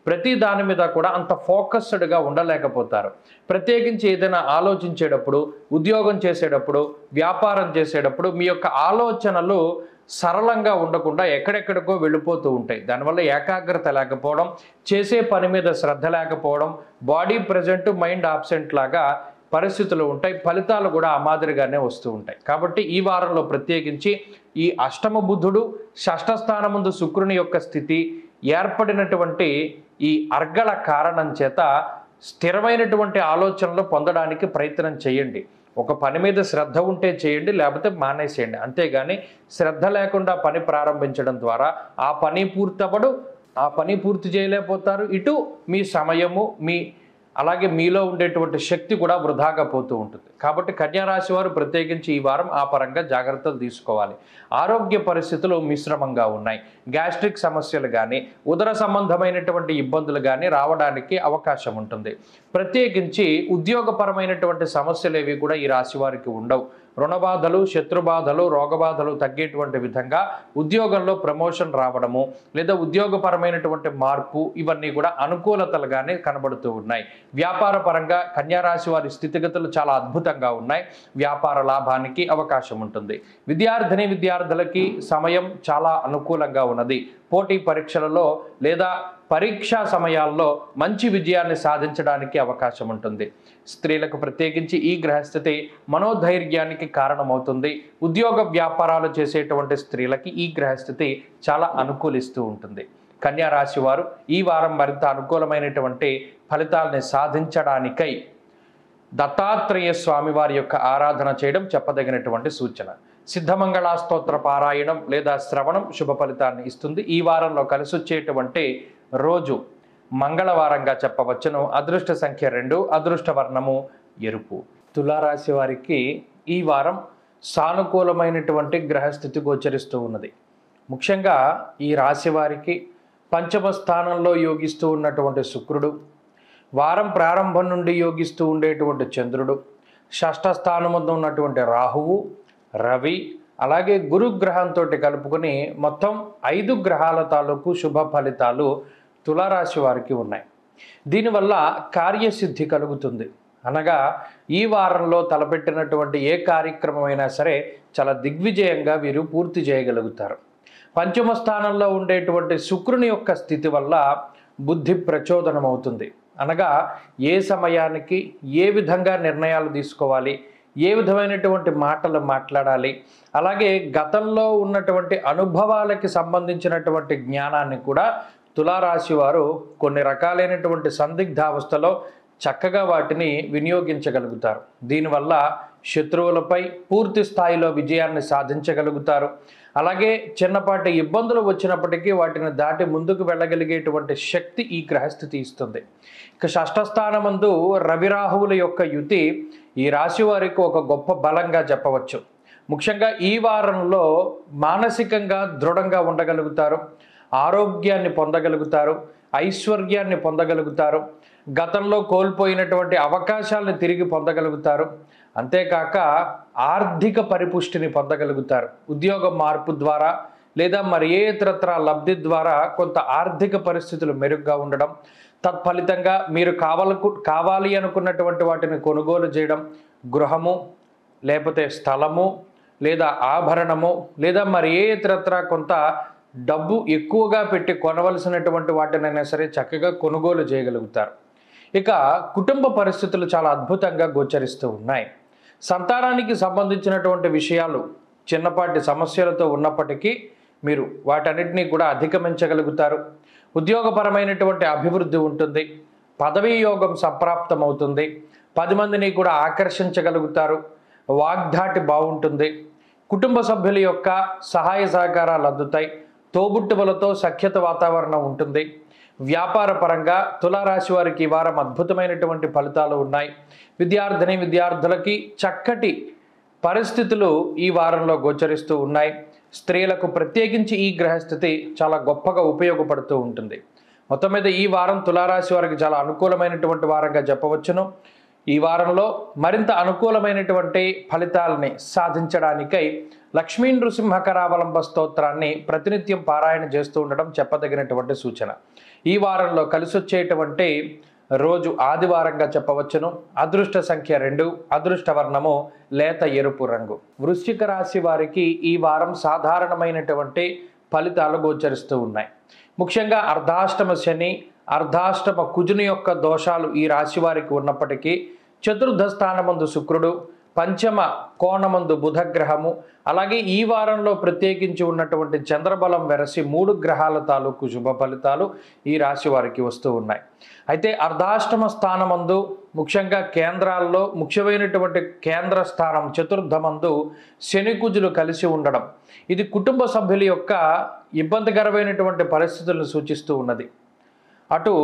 Speaker 1: ప్రతి దాని మీద కూడా అంత ఫోకస్డ్గా ఉండలేకపోతారు ప్రత్యేకించి ఏదైనా ఆలోచించేటప్పుడు ఉద్యోగం చేసేటప్పుడు వ్యాపారం చేసేటప్పుడు మీ యొక్క ఆలోచనలు సరళంగా ఉండకుండా ఎక్కడెక్కడికో వెళ్ళిపోతూ ఉంటాయి దానివల్ల ఏకాగ్రత లేకపోవడం చేసే పని మీద శ్రద్ధ లేకపోవడం బాడీ ప్రజెంట్ మైండ్ ఆబ్సెంట్ లాగా పరిస్థితులు ఉంటాయి ఫలితాలు కూడా ఆ మాదిరిగానే వస్తూ ఉంటాయి కాబట్టి ఈ వారంలో ప్రత్యేకించి ఈ అష్టమ బుద్ధుడు షష్ఠ స్థానముందు శుక్రుని యొక్క స్థితి ఏర్పడినటువంటి ఈ అర్గళ కారణం చేత స్థిరమైనటువంటి ఆలోచనలు పొందడానికి ప్రయత్నం చేయండి ఒక పని మీద శ్రద్ధ ఉంటే చేయండి లేకపోతే మానేసేయండి అంతేగాని శ్రద్ధ లేకుండా పని ప్రారంభించడం ద్వారా ఆ పని పూర్తవడు ఆ పని పూర్తి చేయలేకపోతారు ఇటు మీ సమయము మీ అలాగే మీలో ఉండేటువంటి శక్తి కూడా వృధాగా పోతూ ఉంటుంది కాబట్టి కన్యారాశి వారు ప్రత్యేకించి ఈ వారం ఆ పరంగా జాగ్రత్తలు తీసుకోవాలి ఆరోగ్య పరిస్థితులు మిశ్రమంగా ఉన్నాయి గ్యాస్ట్రిక్ సమస్యలు కానీ ఉదర సంబంధమైనటువంటి ఇబ్బందులు కానీ రావడానికి అవకాశం ఉంటుంది ప్రత్యేకించి ఉద్యోగపరమైనటువంటి సమస్యలు ఏవి కూడా ఈ రాశి వారికి ఉండవు రుణబాధలు శత్రుబాధలు రోగబాధలు తగ్గేటువంటి విధంగా ఉద్యోగంలో ప్రమోషన్ రావడము లేదా ఉద్యోగపరమైనటువంటి మార్పు ఇవన్నీ కూడా అనుకూలతలుగానే కనబడుతూ ఉన్నాయి వ్యాపార పరంగా కన్యారాశి వారి స్థితిగతులు చాలా అద్భుతంగా ఉన్నాయి వ్యాపార లాభానికి అవకాశం ఉంటుంది విద్యార్థిని విద్యార్థులకి సమయం చాలా అనుకూలంగా ఉన్నది పోటీ పరీక్షలలో లేదా పరీక్షా సమయాల్లో మంచి విజయాన్ని సాధించడానికి అవకాశం ఉంటుంది స్త్రీలకు ప్రత్యేకించి ఈ గ్రహస్థితి మనోధైర్యానికి కారణమవుతుంది ఉద్యోగ వ్యాపారాలు చేసేటువంటి స్త్రీలకి ఈ గ్రహస్థితి చాలా అనుకూలిస్తూ ఉంటుంది కన్యా రాశి వారు ఈ వారం మరింత అనుకూలమైనటువంటి ఫలితాలని సాధించడానికై దత్తాత్రేయ స్వామి వారి యొక్క ఆరాధన చేయడం చెప్పదగినటువంటి సూచన సిద్ధమంగళ స్తోత్ర పారాయణం లేదా శ్రవణం శుభ ఫలితాన్ని ఇస్తుంది ఈ వారంలో కలిసి వచ్చేటువంటి రోజు మంగళవారంగా చెప్పవచ్చును అదృష్ట సంఖ్య రెండు అదృష్ట వర్ణము ఎరుపు తులారాశి వారికి ఈ వారం సానుకూలమైనటువంటి గ్రహస్థితి గోచరిస్తూ ఉన్నది ముఖ్యంగా ఈ రాశి వారికి పంచమ స్థానంలో యోగిస్తూ ఉన్నటువంటి శుక్రుడు వారం ప్రారంభం నుండి యోగిస్తూ ఉండేటువంటి చంద్రుడు షష్ఠ స్థానముందు ఉన్నటువంటి రాహువు రవి అలాగే గురు గ్రహంతో కలుపుకొని మొత్తం ఐదు గ్రహాల తాలూకు శుభ ఫలితాలు తులారాశి వారికి ఉన్నాయి దీనివల్ల కార్యసిద్ధి కలుగుతుంది అనగా ఈ వారంలో తలపెట్టినటువంటి ఏ కార్యక్రమమైనా సరే చాలా దిగ్విజయంగా వీరు పూర్తి చేయగలుగుతారు పంచమ స్థానంలో ఉండేటువంటి శుక్రుని యొక్క స్థితి వల్ల బుద్ధి ప్రచోదనం అవుతుంది అనగా ఏ సమయానికి ఏ విధంగా నిర్ణయాలు తీసుకోవాలి ఏ విధమైనటువంటి మాటలు మాట్లాడాలి అలాగే గతంలో ఉన్నటువంటి అనుభవాలకి సంబంధించినటువంటి జ్ఞానాన్ని కూడా తులారాశి వారు కొన్ని రకాలైనటువంటి సందిగ్ధావస్థలో చక్కగా వాటిని వినియోగించగలుగుతారు దీనివల్ల శత్రువులపై పూర్తి స్థాయిలో విజయాన్ని సాధించగలుగుతారు అలాగే చిన్నపాటి ఇబ్బందులు వచ్చినప్పటికీ వాటిని దాటి ముందుకు వెళ్ళగలిగేటువంటి శక్తి ఈ గ్రహస్థితి ఇస్తుంది ఇక షష్ఠస్థానమందు రవిరాహువుల యొక్క యుతి ఈ రాశి వారికి ఒక గొప్ప బలంగా చెప్పవచ్చు ముఖ్యంగా ఈ వారంలో మానసికంగా దృఢంగా ఉండగలుగుతారు ఆరోగ్యాన్ని పొందగలుగుతారు ఐశ్వర్యాన్ని పొందగలుగుతారు గతంలో కోల్పోయినటువంటి అవకాశాలను తిరిగి పొందగలుగుతారు అంతేకాక ఆర్థిక పరిపుష్టిని పొందగలుగుతారు ఉద్యోగ మార్పు ద్వారా లేదా మరి ఏ ఇతరత్ర లబ్ధి ద్వారా కొంత ఆర్థిక పరిస్థితులు మెరుగ్గా ఉండడం తత్ఫలితంగా మీరు కావాలకు కావాలి అనుకున్నటువంటి వాటిని కొనుగోలు చేయడం గృహము లేకపోతే స్థలము లేదా ఆభరణము లేదా మరి ఏ ఇతరత్ర కొంత డబ్బు ఎక్కువగా పెట్టి కొనవలసినటువంటి వాటినైనా సరే చక్కగా కొనుగోలు చేయగలుగుతారు ఇక కుటుంబ పరిస్థితులు చాలా అద్భుతంగా గోచరిస్తూ ఉన్నాయి సంతానానికి సంబంధించినటువంటి విషయాలు చిన్నపాటి సమస్యలతో ఉన్నప్పటికీ మీరు వాటన్నిటినీ కూడా అధిగమించగలుగుతారు ఉద్యోగపరమైనటువంటి అభివృద్ధి ఉంటుంది పదవీ యోగం సంప్రాప్తమవుతుంది పది మందిని కూడా ఆకర్షించగలుగుతారు వాగ్దాటి బాగుంటుంది కుటుంబ సభ్యుల యొక్క సహాయ సహకారాలు అందుతాయి తోబుట్టువులతో సఖ్యత వాతావరణం ఉంటుంది వ్యాపార పరంగా తులారాశి వారికి ఈ వారం అద్భుతమైనటువంటి ఫలితాలు ఉన్నాయి విద్యార్థిని విద్యార్థులకి చక్కటి పరిస్థితులు ఈ వారంలో గోచరిస్తూ ఉన్నాయి స్త్రీలకు ప్రత్యేకించి ఈ గ్రహస్థితి చాలా గొప్పగా ఉపయోగపడుతూ ఉంటుంది మొత్తం మీద ఈ వారం తులారాశి వారికి చాలా అనుకూలమైనటువంటి వారంగా చెప్పవచ్చును ఈ వారంలో మరింత అనుకూలమైనటువంటి ఫలితాలని సాధించడానికై లక్ష్మీ నృసింహకరావలంబ స్తోత్రాన్ని ప్రతినిత్యం పారాయణ చేస్తూ ఉండడం చెప్పదగినటువంటి సూచన ఈ వారంలో కలిసి వచ్చేటువంటి రోజు ఆదివారంగా చెప్పవచ్చును అదృష్ట సంఖ్య రెండు అదృష్ట వర్ణము లేత ఎరుపు రంగు వృశ్చిక రాశి వారికి ఈ వారం సాధారణమైనటువంటి ఫలితాలు గోచరిస్తూ ఉన్నాయి ముఖ్యంగా అర్ధాష్టమ శని అర్ధాష్టమ కుజుని యొక్క దోషాలు ఈ రాశి వారికి ఉన్నప్పటికీ చతుర్థ స్థానమందు శుక్రుడు పంచమ కోణమందు బుధగ్రహము అలాగే ఈ వారంలో ప్రత్యేకించి ఉన్నటువంటి చంద్రబలం వెరసి మూడు గ్రహాల తాలూకు శుభ ఫలితాలు ఈ రాశి వారికి వస్తూ ఉన్నాయి అయితే అర్ధాష్టమ స్థానమందు ముఖ్యంగా కేంద్రాల్లో ముఖ్యమైనటువంటి కేంద్ర స్థానం చతుర్థమందు శని కుజులు కలిసి ఉండడం ఇది కుటుంబ సభ్యుల యొక్క ఇబ్బందికరమైనటువంటి పరిస్థితులను సూచిస్తూ ఉన్నది అటు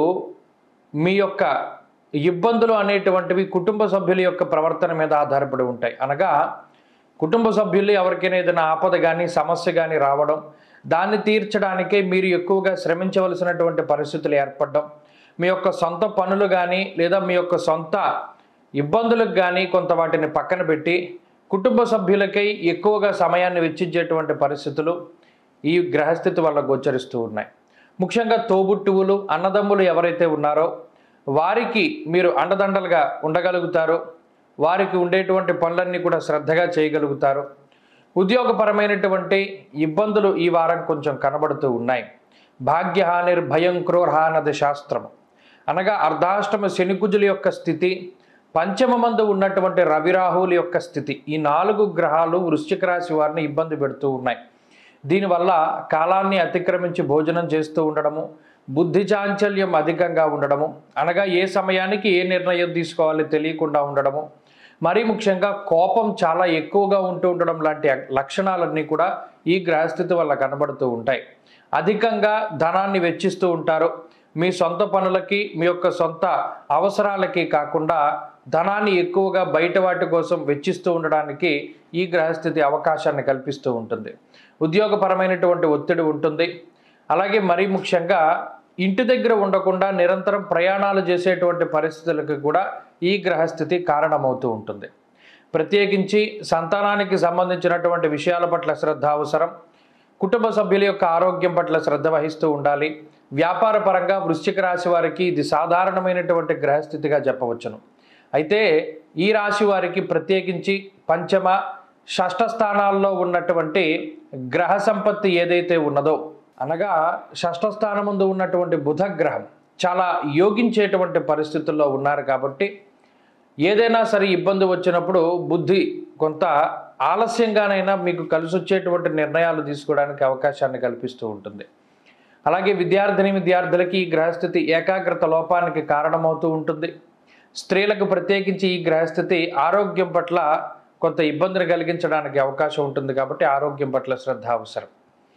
Speaker 1: మీ యొక్క ఇబ్బందులు అనేటువంటివి కుటుంబ సభ్యుల యొక్క ప్రవర్తన మీద ఆధారపడి ఉంటాయి అనగా కుటుంబ సభ్యులు ఎవరికైనా ఏదైనా ఆపద కానీ సమస్య కానీ రావడం దాన్ని తీర్చడానికే మీరు ఎక్కువగా శ్రమించవలసినటువంటి పరిస్థితులు ఏర్పడడం మీ యొక్క సొంత పనులు కానీ లేదా మీ యొక్క సొంత ఇబ్బందులకు కానీ కొంత వాటిని పక్కన పెట్టి కుటుంబ సభ్యులకై ఎక్కువగా సమయాన్ని వెచ్చించేటువంటి పరిస్థితులు ఈ గ్రహస్థితి వల్ల గోచరిస్తూ ఉన్నాయి ముఖ్యంగా తోబుట్టువులు అన్నదమ్ములు ఎవరైతే ఉన్నారో వారికి మీరు అండదండలుగా ఉండగలుగుతారో వారికి ఉండేటువంటి పనులన్నీ కూడా శ్రద్ధగా చేయగలుగుతారు ఉద్యోగపరమైనటువంటి ఇబ్బందులు ఈ వారం కొంచెం కనబడుతూ ఉన్నాయి భాగ్యహానిర్ భయం క్రోర్హానది శాస్త్రం అనగా అర్ధాష్టమ శనికుజుల యొక్క స్థితి పంచమమందు ఉన్నటువంటి రవిరాహువుల యొక్క స్థితి ఈ నాలుగు గ్రహాలు వృశ్చిక రాశి వారిని ఇబ్బంది పెడుతూ ఉన్నాయి దీనివల్ల కాలాన్ని అతిక్రమించి భోజనం చేస్తూ ఉండడము బుద్ధి చాంచల్యం అధికంగా ఉండడము అనగా ఏ సమయానికి ఏ నిర్ణయం తీసుకోవాలి తెలియకుండా ఉండడము మరీ ముఖ్యంగా కోపం చాలా ఎక్కువగా ఉంటూ ఉండడం లాంటి లక్షణాలన్నీ కూడా ఈ గ్రహస్థితి వల్ల కనబడుతూ ఉంటాయి అధికంగా ధనాన్ని వెచ్చిస్తూ ఉంటారు మీ సొంత పనులకి మీ యొక్క సొంత అవసరాలకి కాకుండా ధనాన్ని ఎక్కువగా బయట వాటి కోసం వెచ్చిస్తూ ఉండడానికి ఈ గ్రహస్థితి అవకాశాన్ని కల్పిస్తూ ఉంటుంది ఉద్యోగపరమైనటువంటి ఒత్తిడి ఉంటుంది అలాగే మరీ ముఖ్యంగా ఇంటి దగ్గర ఉండకుండా నిరంతరం ప్రయాణాలు చేసేటువంటి పరిస్థితులకు కూడా ఈ గ్రహస్థితి కారణమవుతూ ఉంటుంది ప్రత్యేకించి సంతానానికి సంబంధించినటువంటి విషయాల పట్ల శ్రద్ధ అవసరం కుటుంబ సభ్యుల యొక్క ఆరోగ్యం పట్ల శ్రద్ధ వహిస్తూ ఉండాలి వ్యాపార పరంగా వృశ్చిక రాశి వారికి ఇది సాధారణమైనటువంటి గ్రహస్థితిగా చెప్పవచ్చును అయితే ఈ రాశి వారికి ప్రత్యేకించి పంచమ షష్ఠ స్థానాల్లో ఉన్నటువంటి గ్రహ సంపత్తి ఏదైతే ఉన్నదో అనగా షష్ఠ స్థానం ముందు ఉన్నటువంటి బుధ గ్రహం చాలా యోగించేటువంటి పరిస్థితుల్లో ఉన్నారు కాబట్టి ఏదైనా సరే ఇబ్బంది వచ్చినప్పుడు బుద్ధి కొంత ఆలస్యంగానైనా మీకు కలిసి వచ్చేటువంటి నిర్ణయాలు తీసుకోవడానికి అవకాశాన్ని కల్పిస్తూ ఉంటుంది అలాగే విద్యార్థిని విద్యార్థులకి ఈ గ్రహస్థితి ఏకాగ్రత లోపానికి కారణమవుతూ ఉంటుంది స్త్రీలకు ప్రత్యేకించి ఈ గ్రహస్థితి ఆరోగ్యం పట్ల కొంత ఇబ్బందిని కలిగించడానికి అవకాశం ఉంటుంది కాబట్టి ఆరోగ్యం పట్ల శ్రద్ధ అవసరం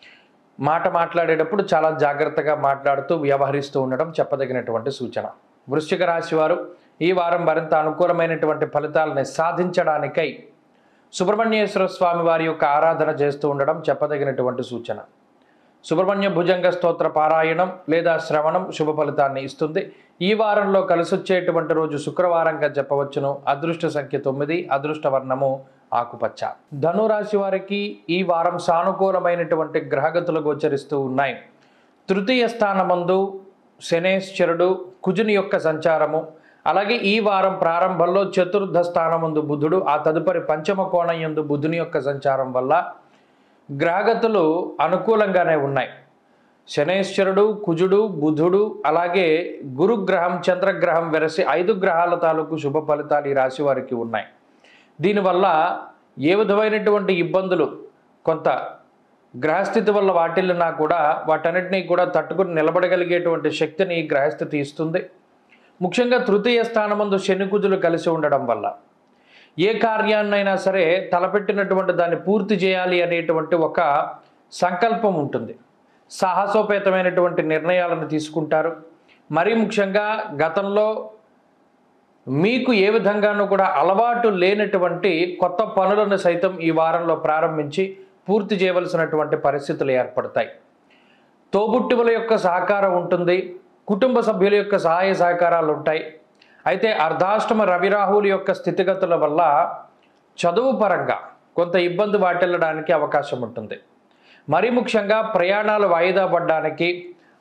Speaker 1: మాట మాట్లాడేటప్పుడు చాలా జాగ్రత్తగా మాట్లాడుతూ వ్యవహరిస్తూ ఉండడం చెప్పదగినటువంటి సూచన వృశ్చిక రాశి వారు ఈ వారం మరింత అనుకూలమైనటువంటి ఫలితాలని సాధించడానికై సుబ్రహ్మణ్యేశ్వర స్వామి వారి యొక్క ఆరాధన చేస్తూ ఉండడం చెప్పదగినటువంటి సూచన సుబ్రహ్మణ్య భుజంగ స్తోత్ర పారాయణం లేదా శ్రవణం శుభ ఫలితాన్ని ఇస్తుంది ఈ వారంలో కలిసొచ్చేటువంటి రోజు శుక్రవారంగా చెప్పవచ్చును అదృష్ట సంఖ్య తొమ్మిది అదృష్ట వర్ణము ఆకుపచ్చ ధనురాశి వారికి ఈ వారం సానుకూలమైనటువంటి గ్రహగతులు గోచరిస్తూ ఉన్నాయి తృతీయ స్థానమందు శనేశ్వరుడు కుజుని యొక్క సంచారము అలాగే ఈ వారం ప్రారంభంలో చతుర్థ స్థానమందు బుధుడు ఆ తదుపరి పంచమ కోణం యందు బుధుని యొక్క సంచారం వల్ల గ్రహగతులు అనుకూలంగానే ఉన్నాయి శనేశ్వరుడు కుజుడు బుధుడు అలాగే గురుగ్రహం చంద్రగ్రహం వెరసి ఐదు గ్రహాల తాలూకు శుభ ఫలితాలు ఈ రాశి వారికి ఉన్నాయి దీనివల్ల ఏ విధమైనటువంటి ఇబ్బందులు కొంత గ్రహస్థితి వల్ల వాటిల్లినా కూడా వాటన్నిటినీ కూడా తట్టుకుని నిలబడగలిగేటువంటి శక్తిని ఈ గ్రహస్థితి ఇస్తుంది ముఖ్యంగా తృతీయ స్థానమందు శని కుజులు కలిసి ఉండడం వల్ల ఏ కార్యాన్నైనా సరే తలపెట్టినటువంటి దాన్ని పూర్తి చేయాలి అనేటువంటి ఒక సంకల్పం ఉంటుంది సాహసోపేతమైనటువంటి నిర్ణయాలను తీసుకుంటారు మరీ ముఖ్యంగా గతంలో మీకు ఏ విధంగానూ కూడా అలవాటు లేనటువంటి కొత్త పనులను సైతం ఈ వారంలో ప్రారంభించి పూర్తి చేయవలసినటువంటి పరిస్థితులు ఏర్పడతాయి తోబుట్టువుల యొక్క సహకారం ఉంటుంది కుటుంబ సభ్యుల యొక్క సహాయ సహకారాలు ఉంటాయి అయితే అర్ధాష్టమ రవిరాహుల యొక్క స్థితిగతుల వల్ల చదువు పరంగా కొంత ఇబ్బంది వాటిల్లడానికి అవకాశం ఉంటుంది మరీ ముఖ్యంగా ప్రయాణాలు వాయిదా పడడానికి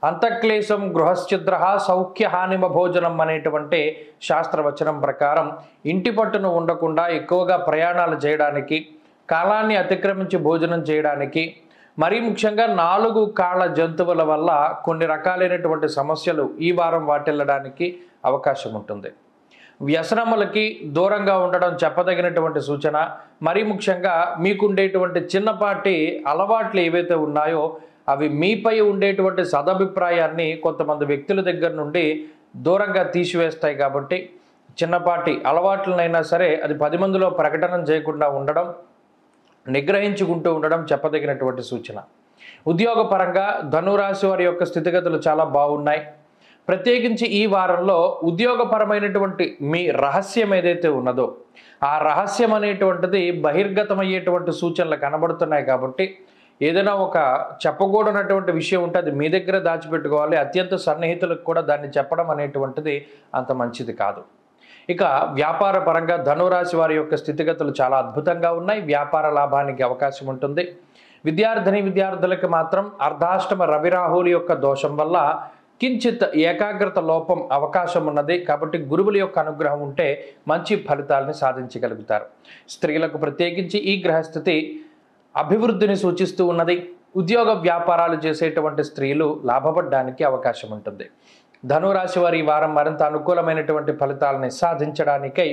Speaker 1: అంతక్లేశం గృహశ్చిద్ర సౌఖ్య హానిమ భోజనం అనేటువంటి శాస్త్రవచనం ప్రకారం ఇంటి పట్టును ఉండకుండా ఎక్కువగా ప్రయాణాలు చేయడానికి కాలాన్ని అతిక్రమించి భోజనం చేయడానికి మరీ ముఖ్యంగా నాలుగు కాళ్ళ జంతువుల వల్ల కొన్ని రకాలైనటువంటి సమస్యలు ఈ వారం వాటిల్లడానికి అవకాశం ఉంటుంది వ్యసనములకి దూరంగా ఉండడం చెప్పదగినటువంటి సూచన మరీ ముఖ్యంగా మీకుండేటువంటి చిన్నపాటి అలవాట్లు ఏవైతే ఉన్నాయో అవి మీపై ఉండేటువంటి సదభిప్రాయాన్ని కొంతమంది వ్యక్తుల దగ్గర నుండి దూరంగా తీసివేస్తాయి కాబట్టి చిన్నపాటి అలవాట్లనైనా సరే అది పది మందిలో ప్రకటన చేయకుండా ఉండడం నిగ్రహించుకుంటూ ఉండడం చెప్పదగినటువంటి సూచన ఉద్యోగపరంగా ధనురాశి వారి యొక్క స్థితిగతులు చాలా బాగున్నాయి ప్రత్యేకించి ఈ వారంలో ఉద్యోగపరమైనటువంటి మీ రహస్యం ఏదైతే ఉన్నదో ఆ రహస్యం అనేటువంటిది బహిర్గతమయ్యేటువంటి సూచనలు కనబడుతున్నాయి కాబట్టి ఏదైనా ఒక చెప్పకూడనటువంటి విషయం ఉంటే అది మీ దగ్గర దాచిపెట్టుకోవాలి అత్యంత సన్నిహితులకు కూడా దాన్ని చెప్పడం అనేటువంటిది అంత మంచిది కాదు ఇక వ్యాపార పరంగా ధనురాశి వారి యొక్క స్థితిగతులు చాలా అద్భుతంగా ఉన్నాయి వ్యాపార లాభానికి అవకాశం ఉంటుంది విద్యార్థిని విద్యార్థులకు మాత్రం అర్ధాష్టమ రవిరాహుల యొక్క దోషం వల్ల కించిత్ ఏకాగ్రత లోపం అవకాశం ఉన్నది కాబట్టి గురువుల యొక్క అనుగ్రహం ఉంటే మంచి ఫలితాలని సాధించగలుగుతారు స్త్రీలకు ప్రత్యేకించి ఈ గ్రహస్థితి అభివృద్ధిని సూచిస్తూ ఉన్నది ఉద్యోగ వ్యాపారాలు చేసేటువంటి స్త్రీలు లాభపడడానికి అవకాశం ఉంటుంది ధనురాశి వారి ఈ వారం మరింత అనుకూలమైనటువంటి ఫలితాలని సాధించడానికై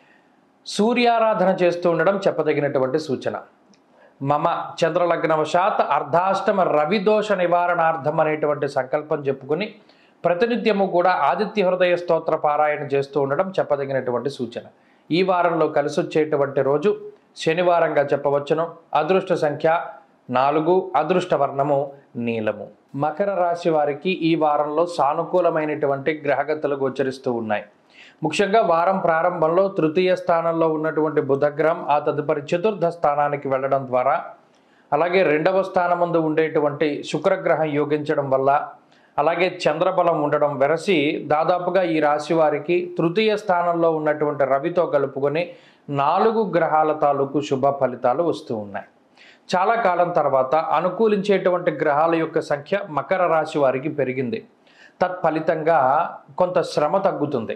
Speaker 1: సూర్యారాధన చేస్తూ ఉండడం చెప్పదగినటువంటి సూచన మమ చంద్రలగ్నవశాత్ అర్ధాష్టమ రవిదోష నివారణార్థం అనేటువంటి సంకల్పం చెప్పుకుని ప్రతినిత్యము కూడా ఆదిత్య హృదయ స్తోత్ర పారాయణ చేస్తూ ఉండడం చెప్పదగినటువంటి సూచన ఈ వారంలో కలిసి వచ్చేటువంటి రోజు శనివారంగా చెప్పవచ్చును అదృష్ట సంఖ్య నాలుగు అదృష్ట వర్ణము నీలము మకర రాశి వారికి ఈ వారంలో సానుకూలమైనటువంటి గ్రహగతులు గోచరిస్తూ ఉన్నాయి ముఖ్యంగా వారం ప్రారంభంలో తృతీయ స్థానంలో ఉన్నటువంటి బుధగ్రహం ఆ తదుపరి చతుర్థ స్థానానికి వెళ్ళడం ద్వారా అలాగే రెండవ స్థానం ముందు ఉండేటువంటి శుక్రగ్రహం యోగించడం వల్ల అలాగే చంద్రబలం ఉండడం వెరసి దాదాపుగా ఈ రాశి వారికి తృతీయ స్థానంలో ఉన్నటువంటి రవితో కలుపుకొని నాలుగు గ్రహాల తాలూకు శుభ ఫలితాలు వస్తూ ఉన్నాయి చాలా కాలం తర్వాత అనుకూలించేటువంటి గ్రహాల యొక్క సంఖ్య మకర రాశి వారికి పెరిగింది తత్ఫలితంగా కొంత శ్రమ తగ్గుతుంది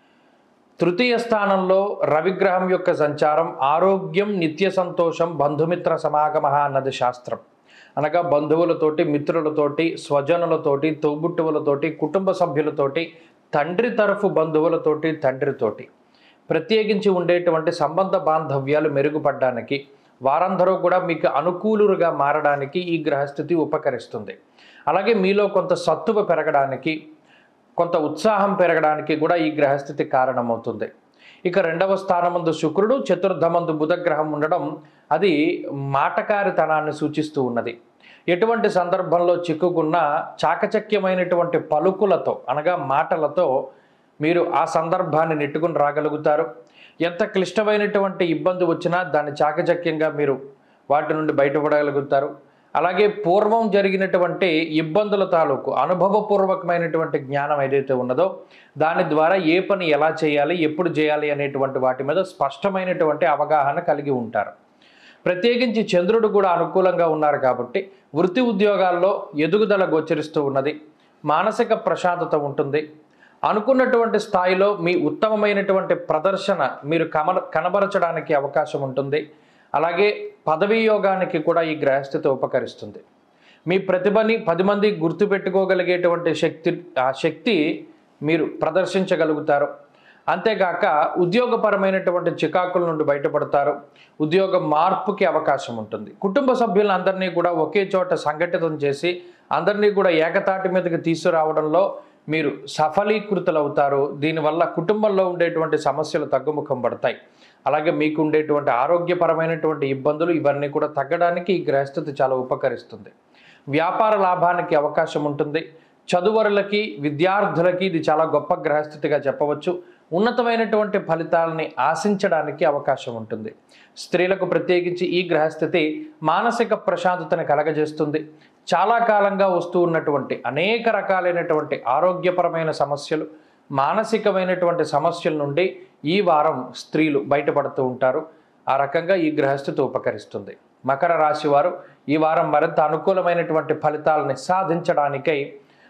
Speaker 1: తృతీయ స్థానంలో రవిగ్రహం యొక్క సంచారం ఆరోగ్యం నిత్య సంతోషం బంధుమిత్ర సమాగమ అన్నది శాస్త్రం అనగా బంధువులతోటి మిత్రులతోటి స్వజనులతోటి తోబుట్టువులతోటి కుటుంబ సభ్యులతోటి తండ్రి తరఫు బంధువులతోటి తండ్రితోటి ప్రత్యేకించి ఉండేటువంటి సంబంధ బాంధవ్యాలు మెరుగుపడడానికి వారందరూ కూడా మీకు అనుకూలుగా మారడానికి ఈ గ్రహస్థితి ఉపకరిస్తుంది అలాగే మీలో కొంత సత్తువ పెరగడానికి కొంత ఉత్సాహం పెరగడానికి కూడా ఈ గ్రహస్థితి కారణమవుతుంది ఇక రెండవ స్థానమందు శుక్రుడు చతుర్థమందు బుధగ్రహం ఉండడం అది మాటకారితనాన్ని సూచిస్తూ ఉన్నది ఎటువంటి సందర్భంలో చిక్కుకున్న చాకచక్యమైనటువంటి పలుకులతో అనగా మాటలతో మీరు ఆ సందర్భాన్ని నెట్టుకుని రాగలుగుతారు ఎంత క్లిష్టమైనటువంటి ఇబ్బంది వచ్చినా దాన్ని చాకచక్యంగా మీరు వాటి నుండి బయటపడగలుగుతారు అలాగే పూర్వం జరిగినటువంటి ఇబ్బందుల తాలూకు అనుభవపూర్వకమైనటువంటి జ్ఞానం ఏదైతే ఉన్నదో దాని ద్వారా ఏ పని ఎలా చేయాలి ఎప్పుడు చేయాలి అనేటువంటి వాటి మీద స్పష్టమైనటువంటి అవగాహన కలిగి ఉంటారు ప్రత్యేకించి చంద్రుడు కూడా అనుకూలంగా ఉన్నారు కాబట్టి వృత్తి ఉద్యోగాల్లో ఎదుగుదల గోచరిస్తూ ఉన్నది మానసిక ప్రశాంతత ఉంటుంది అనుకున్నటువంటి స్థాయిలో మీ ఉత్తమమైనటువంటి ప్రదర్శన మీరు కమ కనబరచడానికి అవకాశం ఉంటుంది అలాగే పదవీ యోగానికి కూడా ఈ గ్రహస్థితి ఉపకరిస్తుంది మీ ప్రతిభని పది మంది గుర్తుపెట్టుకోగలిగేటువంటి శక్తి ఆ శక్తి మీరు ప్రదర్శించగలుగుతారు అంతేగాక ఉద్యోగపరమైనటువంటి చికాకుల నుండి బయటపడతారు ఉద్యోగ మార్పుకి అవకాశం ఉంటుంది కుటుంబ సభ్యులందరినీ కూడా ఒకే చోట సంఘటితం చేసి అందరినీ కూడా ఏకతాటి మీదకి తీసుకురావడంలో మీరు సఫలీకృతులవుతారు దీనివల్ల కుటుంబంలో ఉండేటువంటి సమస్యలు తగ్గుముఖం పడతాయి అలాగే మీకు ఉండేటువంటి ఆరోగ్యపరమైనటువంటి ఇబ్బందులు ఇవన్నీ కూడా తగ్గడానికి ఈ గ్రహస్థితి చాలా ఉపకరిస్తుంది వ్యాపార లాభానికి అవకాశం ఉంటుంది చదువరులకి విద్యార్థులకి ఇది చాలా గొప్ప గ్రహస్థితిగా చెప్పవచ్చు ఉన్నతమైనటువంటి ఫలితాలని ఆశించడానికి అవకాశం ఉంటుంది స్త్రీలకు ప్రత్యేకించి ఈ గ్రహస్థితి మానసిక ప్రశాంతతను కలగజేస్తుంది చాలా కాలంగా వస్తూ ఉన్నటువంటి అనేక రకాలైనటువంటి ఆరోగ్యపరమైన సమస్యలు మానసికమైనటువంటి సమస్యల నుండి ఈ వారం స్త్రీలు బయటపడుతూ ఉంటారు ఆ రకంగా ఈ గ్రహస్థితి ఉపకరిస్తుంది మకర రాశి వారు ఈ వారం మరింత అనుకూలమైనటువంటి ఫలితాలని సాధించడానికై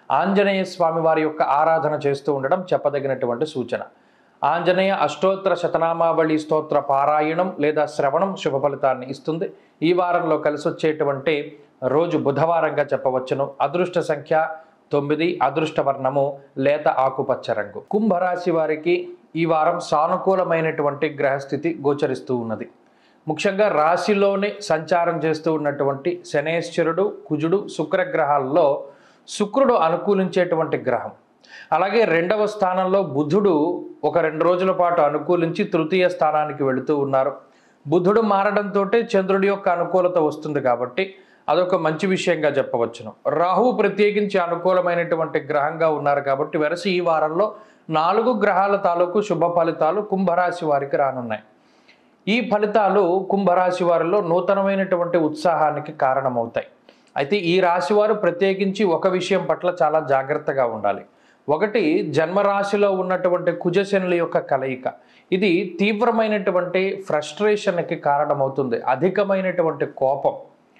Speaker 1: ఆంజనేయ స్వామి వారి యొక్క ఆరాధన చేస్తూ ఉండడం చెప్పదగినటువంటి సూచన ఆంజనేయ అష్టోత్తర శతనామావళి స్తోత్ర పారాయణం లేదా శ్రవణం శుభ ఫలితాన్ని ఇస్తుంది ఈ వారంలో కలిసి వచ్చేటువంటి రోజు బుధవారంగా చెప్పవచ్చును అదృష్ట సంఖ్య తొమ్మిది అదృష్ట వర్ణము లేత ఆకుపచ్చ రంగు కుంభరాశి వారికి ఈ వారం సానుకూలమైనటువంటి గ్రహస్థితి గోచరిస్తూ ఉన్నది ముఖ్యంగా రాశిలోనే సంచారం చేస్తూ ఉన్నటువంటి శనేశ్వరుడు కుజుడు శుక్రగ్రహాల్లో శుక్రుడు అనుకూలించేటువంటి గ్రహం అలాగే రెండవ స్థానంలో బుధుడు ఒక రెండు రోజుల పాటు అనుకూలించి తృతీయ స్థానానికి వెళుతూ ఉన్నారు బుధుడు మారడంతో చంద్రుడి యొక్క అనుకూలత వస్తుంది కాబట్టి అదొక మంచి విషయంగా చెప్పవచ్చును రాహువు ప్రత్యేకించి అనుకూలమైనటువంటి గ్రహంగా ఉన్నారు కాబట్టి వెరసి ఈ వారంలో నాలుగు గ్రహాల తాలూకు శుభ ఫలితాలు కుంభరాశి వారికి రానున్నాయి ఈ ఫలితాలు కుంభరాశి వారిలో నూతనమైనటువంటి ఉత్సాహానికి కారణమవుతాయి అయితే ఈ రాశి వారు ప్రత్యేకించి ఒక విషయం పట్ల చాలా జాగ్రత్తగా ఉండాలి ఒకటి జన్మరాశిలో ఉన్నటువంటి కుజశనుల యొక్క కలయిక ఇది తీవ్రమైనటువంటి ఫ్రస్ట్రేషన్కి కారణమవుతుంది అధికమైనటువంటి కోపం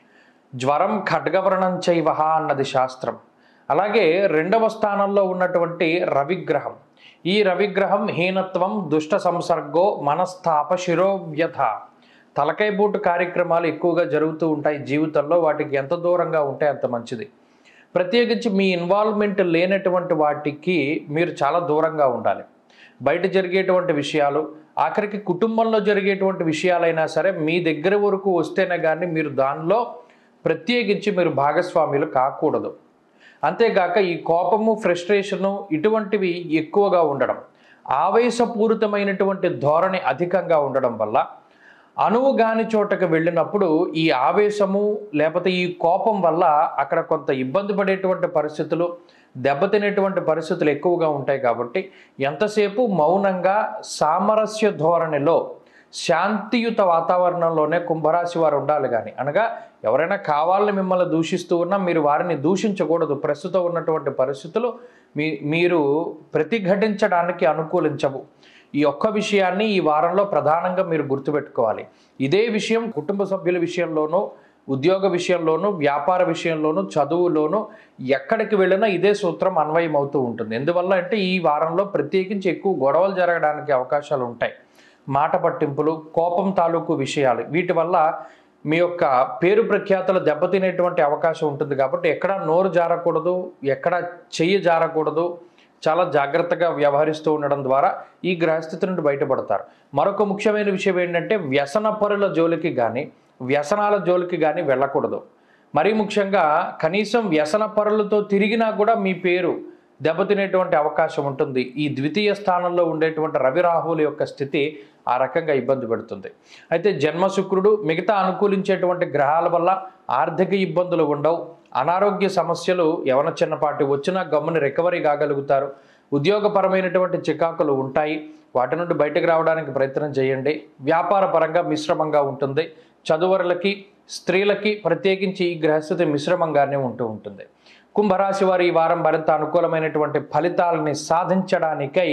Speaker 1: జ్వరం ఖడ్గవర్ణం చైవహ అన్నది శాస్త్రం అలాగే రెండవ స్థానంలో ఉన్నటువంటి రవిగ్రహం ఈ రవిగ్రహం హీనత్వం దుష్ట సంసర్గో మనస్తాప శిరోవ్యథ తలకాయ బూటు కార్యక్రమాలు ఎక్కువగా జరుగుతూ ఉంటాయి జీవితంలో వాటికి ఎంత దూరంగా ఉంటే అంత మంచిది ప్రత్యేకించి మీ ఇన్వాల్వ్మెంట్ లేనటువంటి వాటికి మీరు చాలా దూరంగా ఉండాలి బయట జరిగేటువంటి విషయాలు ఆఖరికి కుటుంబంలో జరిగేటువంటి విషయాలైనా సరే మీ దగ్గర వరకు వస్తేనే కానీ మీరు దానిలో ప్రత్యేకించి మీరు భాగస్వాములు కాకూడదు అంతేగాక ఈ కోపము ఫ్రస్ట్రేషను ఇటువంటివి ఎక్కువగా ఉండడం ఆవేశపూరితమైనటువంటి ధోరణి అధికంగా ఉండడం వల్ల అణువు గాని చోటకు వెళ్ళినప్పుడు ఈ ఆవేశము లేకపోతే ఈ కోపం వల్ల అక్కడ కొంత ఇబ్బంది పడేటువంటి పరిస్థితులు దెబ్బతినేటువంటి పరిస్థితులు ఎక్కువగా ఉంటాయి కాబట్టి ఎంతసేపు మౌనంగా సామరస్య ధోరణిలో శాంతియుత వాతావరణంలోనే కుంభరాశి వారు ఉండాలి కానీ అనగా ఎవరైనా కావాలని మిమ్మల్ని దూషిస్తూ ఉన్నా మీరు వారిని దూషించకూడదు ప్రస్తుతం ఉన్నటువంటి పరిస్థితులు మీ మీరు ప్రతిఘటించడానికి అనుకూలించవు ఈ ఒక్క విషయాన్ని ఈ వారంలో ప్రధానంగా మీరు గుర్తుపెట్టుకోవాలి ఇదే విషయం కుటుంబ సభ్యుల విషయంలోనూ ఉద్యోగ విషయంలోనూ వ్యాపార విషయంలోనూ చదువులోనూ ఎక్కడికి వెళ్ళినా ఇదే సూత్రం అన్వయం అవుతూ ఉంటుంది ఎందువల్ల అంటే ఈ వారంలో ప్రత్యేకించి ఎక్కువ గొడవలు జరగడానికి అవకాశాలు ఉంటాయి మాట పట్టింపులు కోపం తాలూకు విషయాలు వీటి వల్ల మీ యొక్క పేరు ప్రఖ్యాతలు దెబ్బతినేటువంటి అవకాశం ఉంటుంది కాబట్టి ఎక్కడ నోరు జారకూడదు ఎక్కడ చెయ్యి జారకూడదు చాలా జాగ్రత్తగా వ్యవహరిస్తూ ఉండడం ద్వారా ఈ గ్రహస్థితి నుండి బయటపడతారు మరొక ముఖ్యమైన విషయం ఏంటంటే వ్యసన పరుల జోలికి కానీ వ్యసనాల జోలికి కానీ వెళ్ళకూడదు మరీ ముఖ్యంగా కనీసం వ్యసన పరులతో తిరిగినా కూడా మీ పేరు దెబ్బతినేటువంటి అవకాశం ఉంటుంది ఈ ద్వితీయ స్థానంలో ఉండేటువంటి రవి రాహువుల యొక్క స్థితి ఆ రకంగా ఇబ్బంది పెడుతుంది అయితే జన్మ శుక్రుడు మిగతా అనుకూలించేటువంటి గ్రహాల వల్ల ఆర్థిక ఇబ్బందులు ఉండవు అనారోగ్య సమస్యలు ఎవన చిన్నపాటి వచ్చినా గమ్ముని రికవరీ కాగలుగుతారు ఉద్యోగపరమైనటువంటి చికాకులు ఉంటాయి వాటి నుండి బయటకు రావడానికి ప్రయత్నం చేయండి వ్యాపార పరంగా మిశ్రమంగా ఉంటుంది చదువరులకి స్త్రీలకి ప్రత్యేకించి ఈ గ్రహస్థితి మిశ్రమంగానే ఉంటూ ఉంటుంది కుంభరాశి వారి ఈ వారం మరింత అనుకూలమైనటువంటి ఫలితాలని సాధించడానికై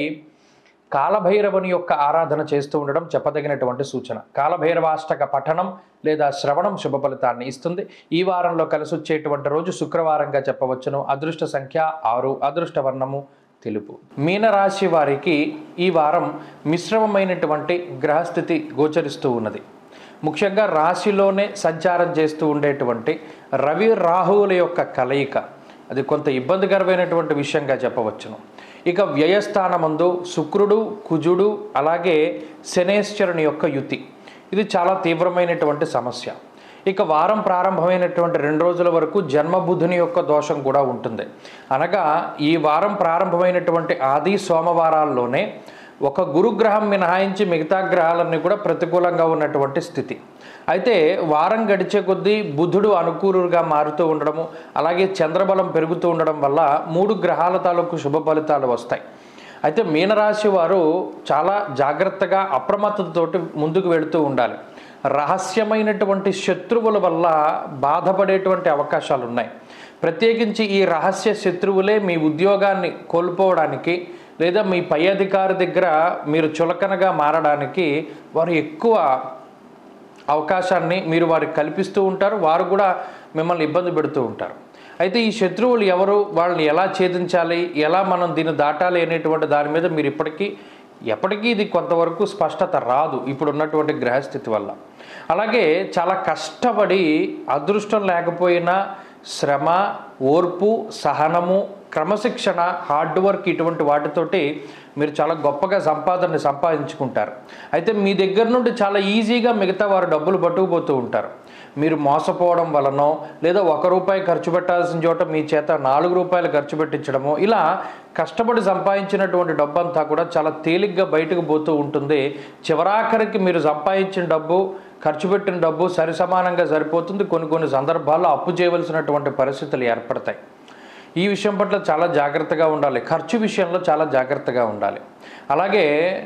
Speaker 1: కాలభైరవుని యొక్క ఆరాధన చేస్తూ ఉండడం చెప్పదగినటువంటి సూచన కాలభైరవాష్టక పఠనం లేదా శ్రవణం శుభ ఫలితాన్ని ఇస్తుంది ఈ వారంలో కలిసి వచ్చేటువంటి రోజు శుక్రవారంగా చెప్పవచ్చును అదృష్ట సంఖ్య ఆరు అదృష్ట వర్ణము తెలుపు మీనరాశి వారికి ఈ వారం మిశ్రమమైనటువంటి గ్రహస్థితి గోచరిస్తూ ఉన్నది ముఖ్యంగా రాశిలోనే సంచారం చేస్తూ ఉండేటువంటి రవి రాహువుల యొక్క కలయిక అది కొంత ఇబ్బందికరమైనటువంటి విషయంగా చెప్పవచ్చును ఇక వ్యయస్థానమందు శుక్రుడు కుజుడు అలాగే శనేశ్వరుని యొక్క యుతి ఇది చాలా తీవ్రమైనటువంటి సమస్య ఇక వారం ప్రారంభమైనటువంటి రెండు రోజుల వరకు జన్మబుధుని యొక్క దోషం కూడా ఉంటుంది అనగా ఈ వారం ప్రారంభమైనటువంటి ఆది సోమవారాల్లోనే ఒక గురుగ్రహం మినహాయించి మిగతా గ్రహాలన్నీ కూడా ప్రతికూలంగా ఉన్నటువంటి స్థితి అయితే వారం గడిచే కొద్దీ బుధుడు అనుకూలుగా మారుతూ ఉండడము అలాగే చంద్రబలం పెరుగుతూ ఉండడం వల్ల మూడు గ్రహాల తాలూకు శుభ ఫలితాలు వస్తాయి అయితే మీనరాశి వారు చాలా జాగ్రత్తగా అప్రమత్తతోటి ముందుకు వెళుతూ ఉండాలి రహస్యమైనటువంటి శత్రువుల వల్ల బాధపడేటువంటి అవకాశాలు ఉన్నాయి ప్రత్యేకించి ఈ రహస్య శత్రువులే మీ ఉద్యోగాన్ని కోల్పోవడానికి లేదా మీ పై అధికారి దగ్గర మీరు చులకనగా మారడానికి వారు ఎక్కువ అవకాశాన్ని మీరు వారికి కల్పిస్తూ ఉంటారు వారు కూడా మిమ్మల్ని ఇబ్బంది పెడుతూ ఉంటారు అయితే ఈ శత్రువులు ఎవరు వాళ్ళని ఎలా ఛేదించాలి ఎలా మనం దీన్ని దాటాలి అనేటువంటి దాని మీద మీరు ఇప్పటికీ ఎప్పటికీ ఇది కొంతవరకు స్పష్టత రాదు ఇప్పుడు ఉన్నటువంటి గ్రహస్థితి వల్ల అలాగే చాలా కష్టపడి అదృష్టం లేకపోయినా శ్రమ ఓర్పు సహనము క్రమశిక్షణ హార్డ్ వర్క్ ఇటువంటి వాటితోటి మీరు చాలా గొప్పగా సంపాదనని సంపాదించుకుంటారు అయితే మీ దగ్గర నుండి చాలా ఈజీగా మిగతా వారు డబ్బులు పట్టుకుపోతూ ఉంటారు మీరు మోసపోవడం వలనో లేదా ఒక రూపాయి ఖర్చు పెట్టాల్సిన చోట మీ చేత నాలుగు రూపాయలు ఖర్చు పెట్టించడము ఇలా కష్టపడి సంపాదించినటువంటి డబ్బు అంతా కూడా చాలా తేలిగ్గా బయటకు పోతూ ఉంటుంది చివరాఖరికి మీరు సంపాదించిన డబ్బు ఖర్చు పెట్టిన డబ్బు సరి సమానంగా సరిపోతుంది కొన్ని కొన్ని సందర్భాల్లో అప్పు చేయవలసినటువంటి పరిస్థితులు ఏర్పడతాయి ఈ విషయం పట్ల చాలా జాగ్రత్తగా ఉండాలి ఖర్చు విషయంలో చాలా జాగ్రత్తగా ఉండాలి అలాగే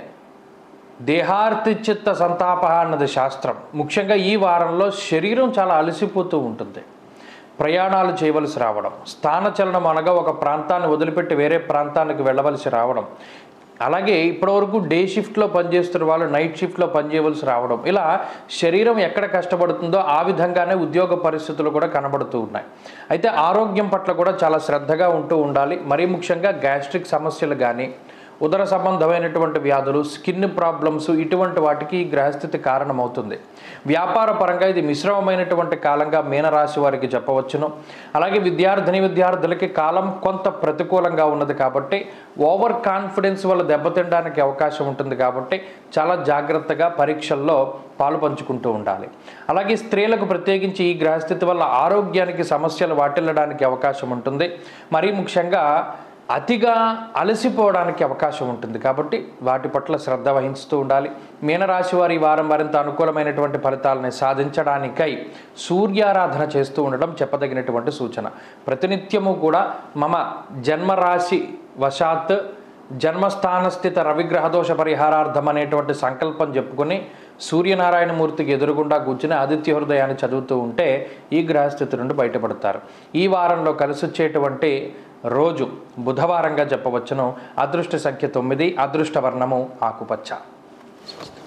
Speaker 1: దేహార్తి చిత్త సంతాప అన్నది శాస్త్రం ముఖ్యంగా ఈ వారంలో శరీరం చాలా అలసిపోతూ ఉంటుంది ప్రయాణాలు చేయవలసి రావడం స్థానచలనం అనగా ఒక ప్రాంతాన్ని వదిలిపెట్టి వేరే ప్రాంతానికి వెళ్ళవలసి రావడం అలాగే ఇప్పటివరకు డే షిఫ్ట్లో పనిచేస్తున్న వాళ్ళు నైట్ షిఫ్ట్లో పనిచేయవలసి రావడం ఇలా శరీరం ఎక్కడ కష్టపడుతుందో ఆ విధంగానే ఉద్యోగ పరిస్థితులు కూడా కనబడుతూ ఉన్నాయి అయితే ఆరోగ్యం పట్ల కూడా చాలా శ్రద్ధగా ఉంటూ ఉండాలి మరీ ముఖ్యంగా గ్యాస్ట్రిక్ సమస్యలు కానీ ఉదర సంబంధమైనటువంటి వ్యాధులు స్కిన్ ప్రాబ్లమ్స్ ఇటువంటి వాటికి ఈ గ్రహస్థితి కారణమవుతుంది వ్యాపార పరంగా ఇది మిశ్రమమైనటువంటి కాలంగా మీనరాశి వారికి చెప్పవచ్చును అలాగే విద్యార్థిని విద్యార్థులకి కాలం కొంత ప్రతికూలంగా ఉన్నది కాబట్టి ఓవర్ కాన్ఫిడెన్స్ వల్ల దెబ్బతినడానికి అవకాశం ఉంటుంది కాబట్టి చాలా జాగ్రత్తగా పరీక్షల్లో పాలు పంచుకుంటూ ఉండాలి అలాగే స్త్రీలకు ప్రత్యేకించి ఈ గ్రహస్థితి వల్ల ఆరోగ్యానికి సమస్యలు వాటిల్లడానికి అవకాశం ఉంటుంది మరీ ముఖ్యంగా అతిగా అలసిపోవడానికి అవకాశం ఉంటుంది కాబట్టి వాటి పట్ల శ్రద్ధ వహిస్తూ ఉండాలి మీనరాశి వారి ఈ వారం మరింత అనుకూలమైనటువంటి ఫలితాలని సాధించడానికై సూర్యారాధన చేస్తూ ఉండడం చెప్పదగినటువంటి సూచన ప్రతినిత్యము కూడా మమ జన్మరాశి వశాత్ జన్మస్థానస్థిత రవిగ్రహ దోష పరిహారార్థం అనేటువంటి సంకల్పం చెప్పుకొని సూర్యనారాయణమూర్తికి ఎదురుగుండా కూర్చుని ఆదిత్య హృదయాన్ని చదువుతూ ఉంటే ఈ గ్రహస్థితి నుండి బయటపడతారు ఈ వారంలో కలిసి వచ్చేటువంటి రోజు బుధవారంగా చెప్పవచ్చును అదృష్ట సంఖ్య తొమ్మిది అదృష్ట వర్ణము ఆకుపచ్చ